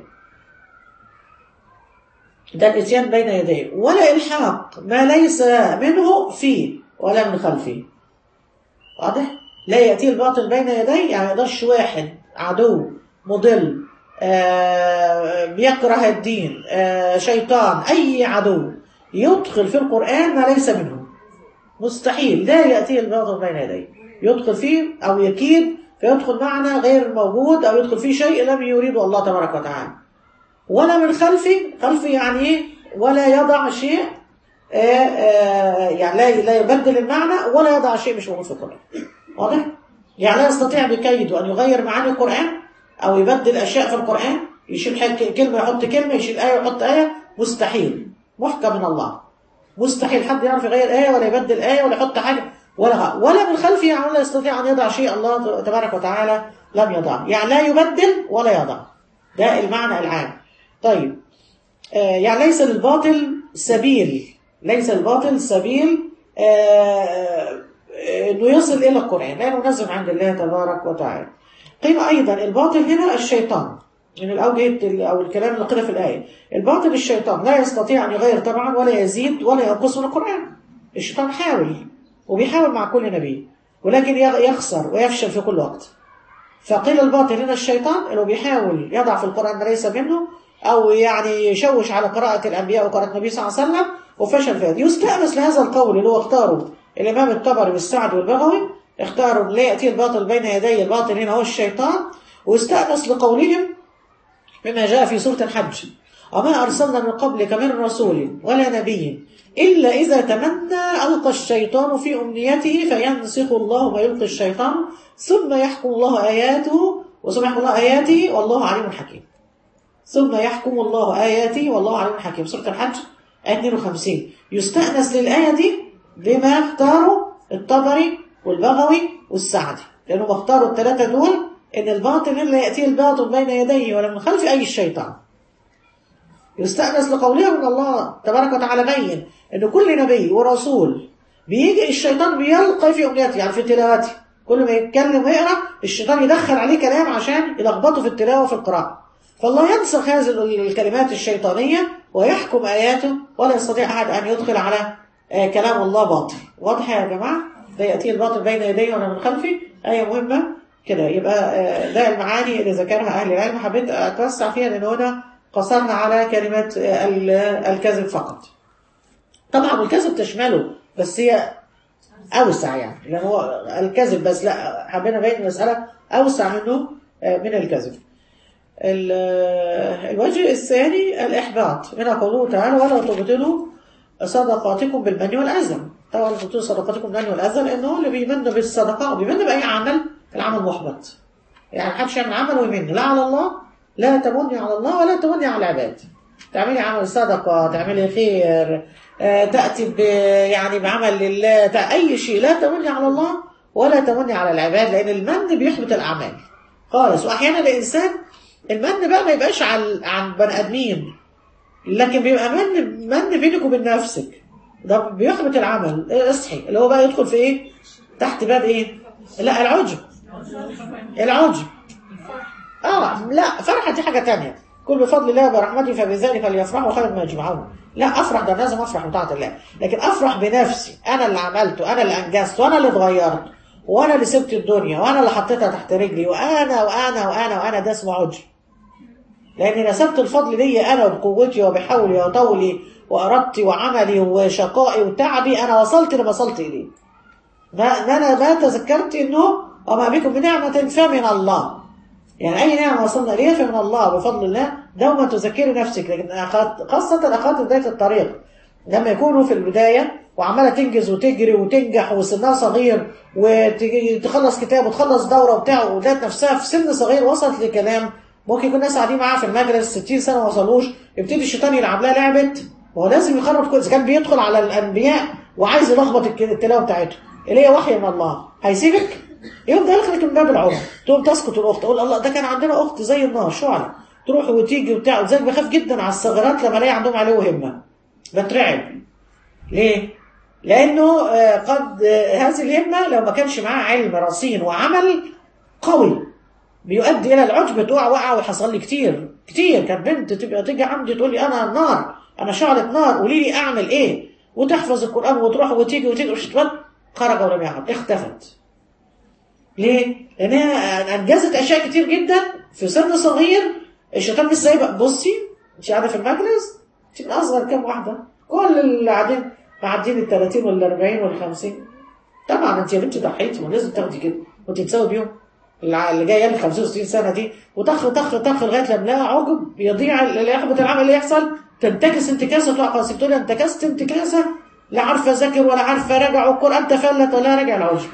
ده الإتيان بين يديه ولا إلحاق ما ليس منه فيه ولا من خلفه واضح؟ لا يأتي الباطل بين يديه يعني يقدرش واحد عدو مضل آه بيكره الدين آه شيطان أي عدو يدخل في القرآن ما ليس منه مستحيل لا يأتيه الباطل بين يديه يدخل فيه أو يكيد فيدخل معنى غير موجود أو يدخل فيه شيء لم يريده الله تبارك وتعالى ولا من خلفه خلفه يعني إيه ولا يضع شيء آآ آآ يعني لا لا يبدل المعنى ولا يضع شيء مش موجود في القرآن واضح؟ يعني لا يستطيع بكيده أن يغير معاني القرآن أو يبدل أشياء في القرآن يشيل كلمة يحط كلمة يشيل آية يحط آية مستحيل محكم من الله مستحيل حد يعرف يغير آية ولا يبدل آية ولا يحط حاجة ولا ولا من خلفه يعني لا يستطيع أن يضع شيء الله تبارك وتعالى لم يضع يعني لا يبدل ولا يضع ده المعنى العام طيب آه يعني ليس للباطل سبيل ليس الباطل سبيل آه انه يصل الى القران لانه نزل عند الله تبارك وتعالى قيل ايضا الباطل هنا الشيطان من الاوجه او الكلام اللي قيل في الايه الباطل الشيطان لا يستطيع ان يغير طبعا ولا يزيد ولا ينقص من القران الشيطان حاول وبيحاول مع كل نبي ولكن يخسر ويفشل في كل وقت فقيل الباطل هنا الشيطان انه بيحاول يضع في القران ما ليس منه او يعني يشوش على قراءه الانبياء وقراءه النبي صلى الله عليه وسلم وفشل في هذا يستانس لهذا القول اللي هو اختاره الامام الطبري والسعد والبغوي اختاروا لا ياتي الباطل بين يدي الباطل هنا هو الشيطان واستانس لقولهم بما جاء في سوره الحج وما ارسلنا من قبلك من رسول ولا نبي إلا إذا تمنى ألقى الشيطان في أمنيته فينسخ الله ما يلقي الشيطان ثم يحكم الله آياته وثم يحكم الله آياته والله عليم حكيم ثم يحكم الله آياته والله عليم حكيم سورة الحج آية 52 يستأنس للآية دي بما اختاروا الطبري والبغوي والسعدي لأنهم اختاروا الثلاثة دول إن الباطل لا يأتي الباطل بين يديه ولا من خلف أي الشيطان يستأنس لقولهم ان الله تبارك وتعالى بين ان كل نبي ورسول بيجي الشيطان بيلقى في امنيته يعني في تلاوته كل ما يتكلم ويقرا الشيطان يدخل عليه كلام عشان يلخبطه في التلاوه وفي القراءه فالله ينسخ هذه الكلمات الشيطانيه ويحكم اياته ولا يستطيع احد ان يدخل على كلام الله باطل واضح يا جماعه لا ياتي الباطل بين يديه ولا من خلفه ايه مهمه كده يبقى ده المعاني اللي ذكرها اهل العلم حبيت اتوسع فيها لان هنا قصرنا على كلمة الكذب فقط طبعا الكذب تشمله بس هي أوسع يعني لأن هو الكذب بس لا حبينا نبين المسألة أوسع منه من الكذب الوجه الثاني الإحباط من قوله تعالى ولا تبطلوا صدقاتكم بالمن والأذى طبعا تبطلوا صدقاتكم بالمن والأذى لأنه اللي بيمن بالصدقة وبيمن بأي عمل العمل محبط يعني محدش يعمل عمل ويمن لا على الله لا تمني على الله ولا تمني على العباد تعملي عمل صدقة تعملي خير تأتي ب يعني بعمل لله أي شيء لا تمني على الله ولا تمني على العباد لأن المن بيحبط الأعمال خالص وأحيانا الإنسان المن بقى ما يبقاش عن عن بني آدمين لكن بيبقى من من بينك وبين نفسك ده بيحبط العمل اصحي اللي هو بقى يدخل في ايه تحت باب ايه لا العجب العجب اه لا فرحة دي حاجة تانية كل بفضل الله برحمته فبذلك فليفرحوا خير ما يجمعون لا افرح ده لازم افرح بطاعه الله لكن افرح بنفسي انا اللي عملته انا اللي انجزت وانا اللي اتغيرت وانا اللي سبت الدنيا وانا اللي حطيتها تحت رجلي وانا وانا وانا وانا ده اسمه عجب لاني نسبت الفضل لي انا وبقوتي وبحولي وطولي وارادتي وعملي وشقائي وتعبي انا وصلت لما وصلت اليه ما ما انا ما تذكرت انه وما بكم بنعمه فمن الله يعني اي نعمه وصلنا اليها فمن الله بفضل الله دوما تذكري نفسك لكن أخذت خاصه اخوات بدايه الطريق لما يكونوا في البدايه وعماله تنجز وتجري وتنجح وسنها صغير وتخلص كتاب وتخلص دوره وبتاع ولقت نفسها في سن صغير وصلت لكلام ممكن يكون ناس قاعدين معاها في المجلس 60 سنه ما وصلوش يبتدي الشيطان يلعب لها لعبه هو لازم يخرب كل اذا كان بيدخل على الانبياء وعايز يلخبط التلاوه بتاعته اللي هي وحي من الله هيسيبك يوم ده يخرج من باب العمر تقوم تسقط الاخت تقول الله ده كان عندنا اخت زي النار شعلة تروح وتيجي وبتاع وزيك بخاف جدا على الصغيرات لما الاقي عندهم عليه همه بترعب ليه؟ لانه قد هذه الهمه لو ما كانش معاه علم رصين وعمل قوي بيؤدي الى العجب تقع وقع وحصل لي كتير كتير كانت بنت تبقى تيجي عندي تقول لي انا نار انا شعلة نار قولي لي اعمل ايه وتحفظ القران وتروح وتيجي وتيجي وشتبت خرج ولم يعد اختفت ليه؟ لانها انجزت اشياء كتير جدا في سن صغير الشيطان مش سايبك بصي انت قاعده في المجلس انت من اصغر كام واحده كل اللي قاعدين معدين ال 30 وال 40 وال 50 طبعا انت يا بنتي ضحيتي ولازم تاخدي كده وانت تساوي بيهم اللي جايه لي 65 سنه دي وطخ طخ طخ لغايه لما لا عجب يضيع اللي يحبط العمل اللي يحصل تنتكس انتكاسه تقع قاسي تقول انتكست انتكاسه لا عارفه اذاكر ولا عارفه راجع والقران تفلت ولا راجع العجب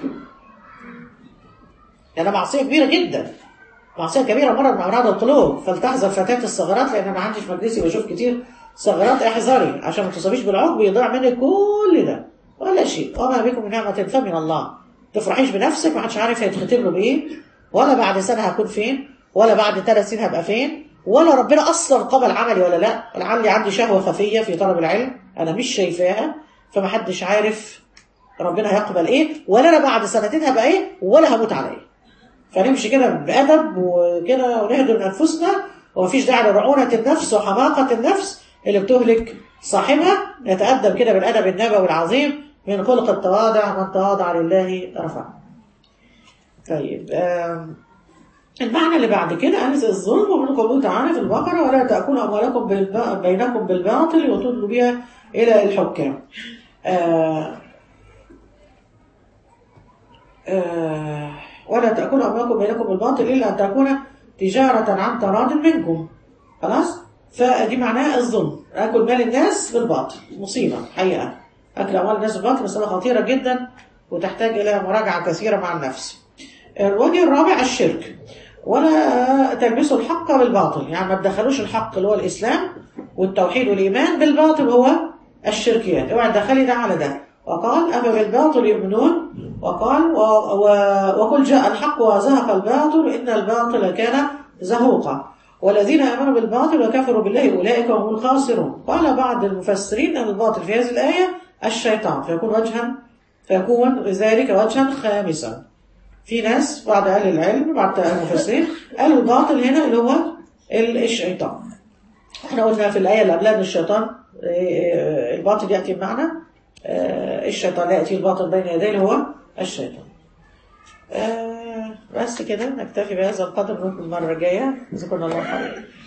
يعني معصيه كبيره جدا معصيه كبيره مره من امراض القلوب فلتحذر فتاه الصغيرات لان انا عندي في مجلسي بشوف كتير صغيرات احذري عشان ما تصابيش بالعقب يضيع منك كل ده ولا شيء وما بكم من نعمه فمن الله تفرحيش بنفسك ما حدش عارف هيتختم له بايه ولا بعد سنه هكون فين ولا بعد ثلاث سنين هبقى فين ولا ربنا اصلا قبل عملي ولا لا لعلي عندي شهوه خفيه في طلب العلم انا مش شايفاها فما حدش عارف ربنا هيقبل ايه ولا انا بعد سنتين هبقى ايه ولا هموت على ايه فنمشي كده بادب وكده ونهدر من انفسنا ومفيش داعي لرعونه النفس وحماقه النفس اللي بتهلك صاحبها نتادب كده بالادب النبوي العظيم من خلق التواضع من تواضع لله رفعه طيب المعنى اللي بعد كده أنس الظلم ومن قوله تعالى في البقرة ولا تأكلوا أموالكم بالب... بينكم بالباطل وتدلوا بها إلى الحكام آه آه ولا تأكلوا أموالكم بينكم بالباطل إلا أن تكون تجارة عن تراض منكم خلاص فدي معناها الظلم أكل مال الناس بالباطل مصيبة حقيقة أكل أموال الناس بالباطل مسألة خطيرة جدا وتحتاج إلى مراجعة كثيرة مع النفس الوجه الرابع الشرك ولا تلبسوا الحق بالباطل يعني ما تدخلوش الحق اللي هو الإسلام والتوحيد والإيمان بالباطل هو الشركيات اوعى تدخلي ده على ده وقال أما بالباطل يؤمنون وقال و... و... وقل جاء الحق وزهق الباطل إن الباطل كان زهوقا والذين آمنوا بالباطل وكفروا بالله أولئك هم الخاسرون قال بعض المفسرين أن الباطل في هذه الآية الشيطان فيكون وجها فيكون ذلك وجها خامسا في ناس بعض أهل العلم بعض المفسرين قالوا الباطل هنا اللي هو الشيطان احنا قلنا في الآية اللي قبلها الشيطان الباطل يأتي بمعنى الشيطان لا يأتي الباطل بين يديه اللي هو الشيطان بس كده نكتفي بهذا القدر نكمل المرة الجاية جزاكم الله خير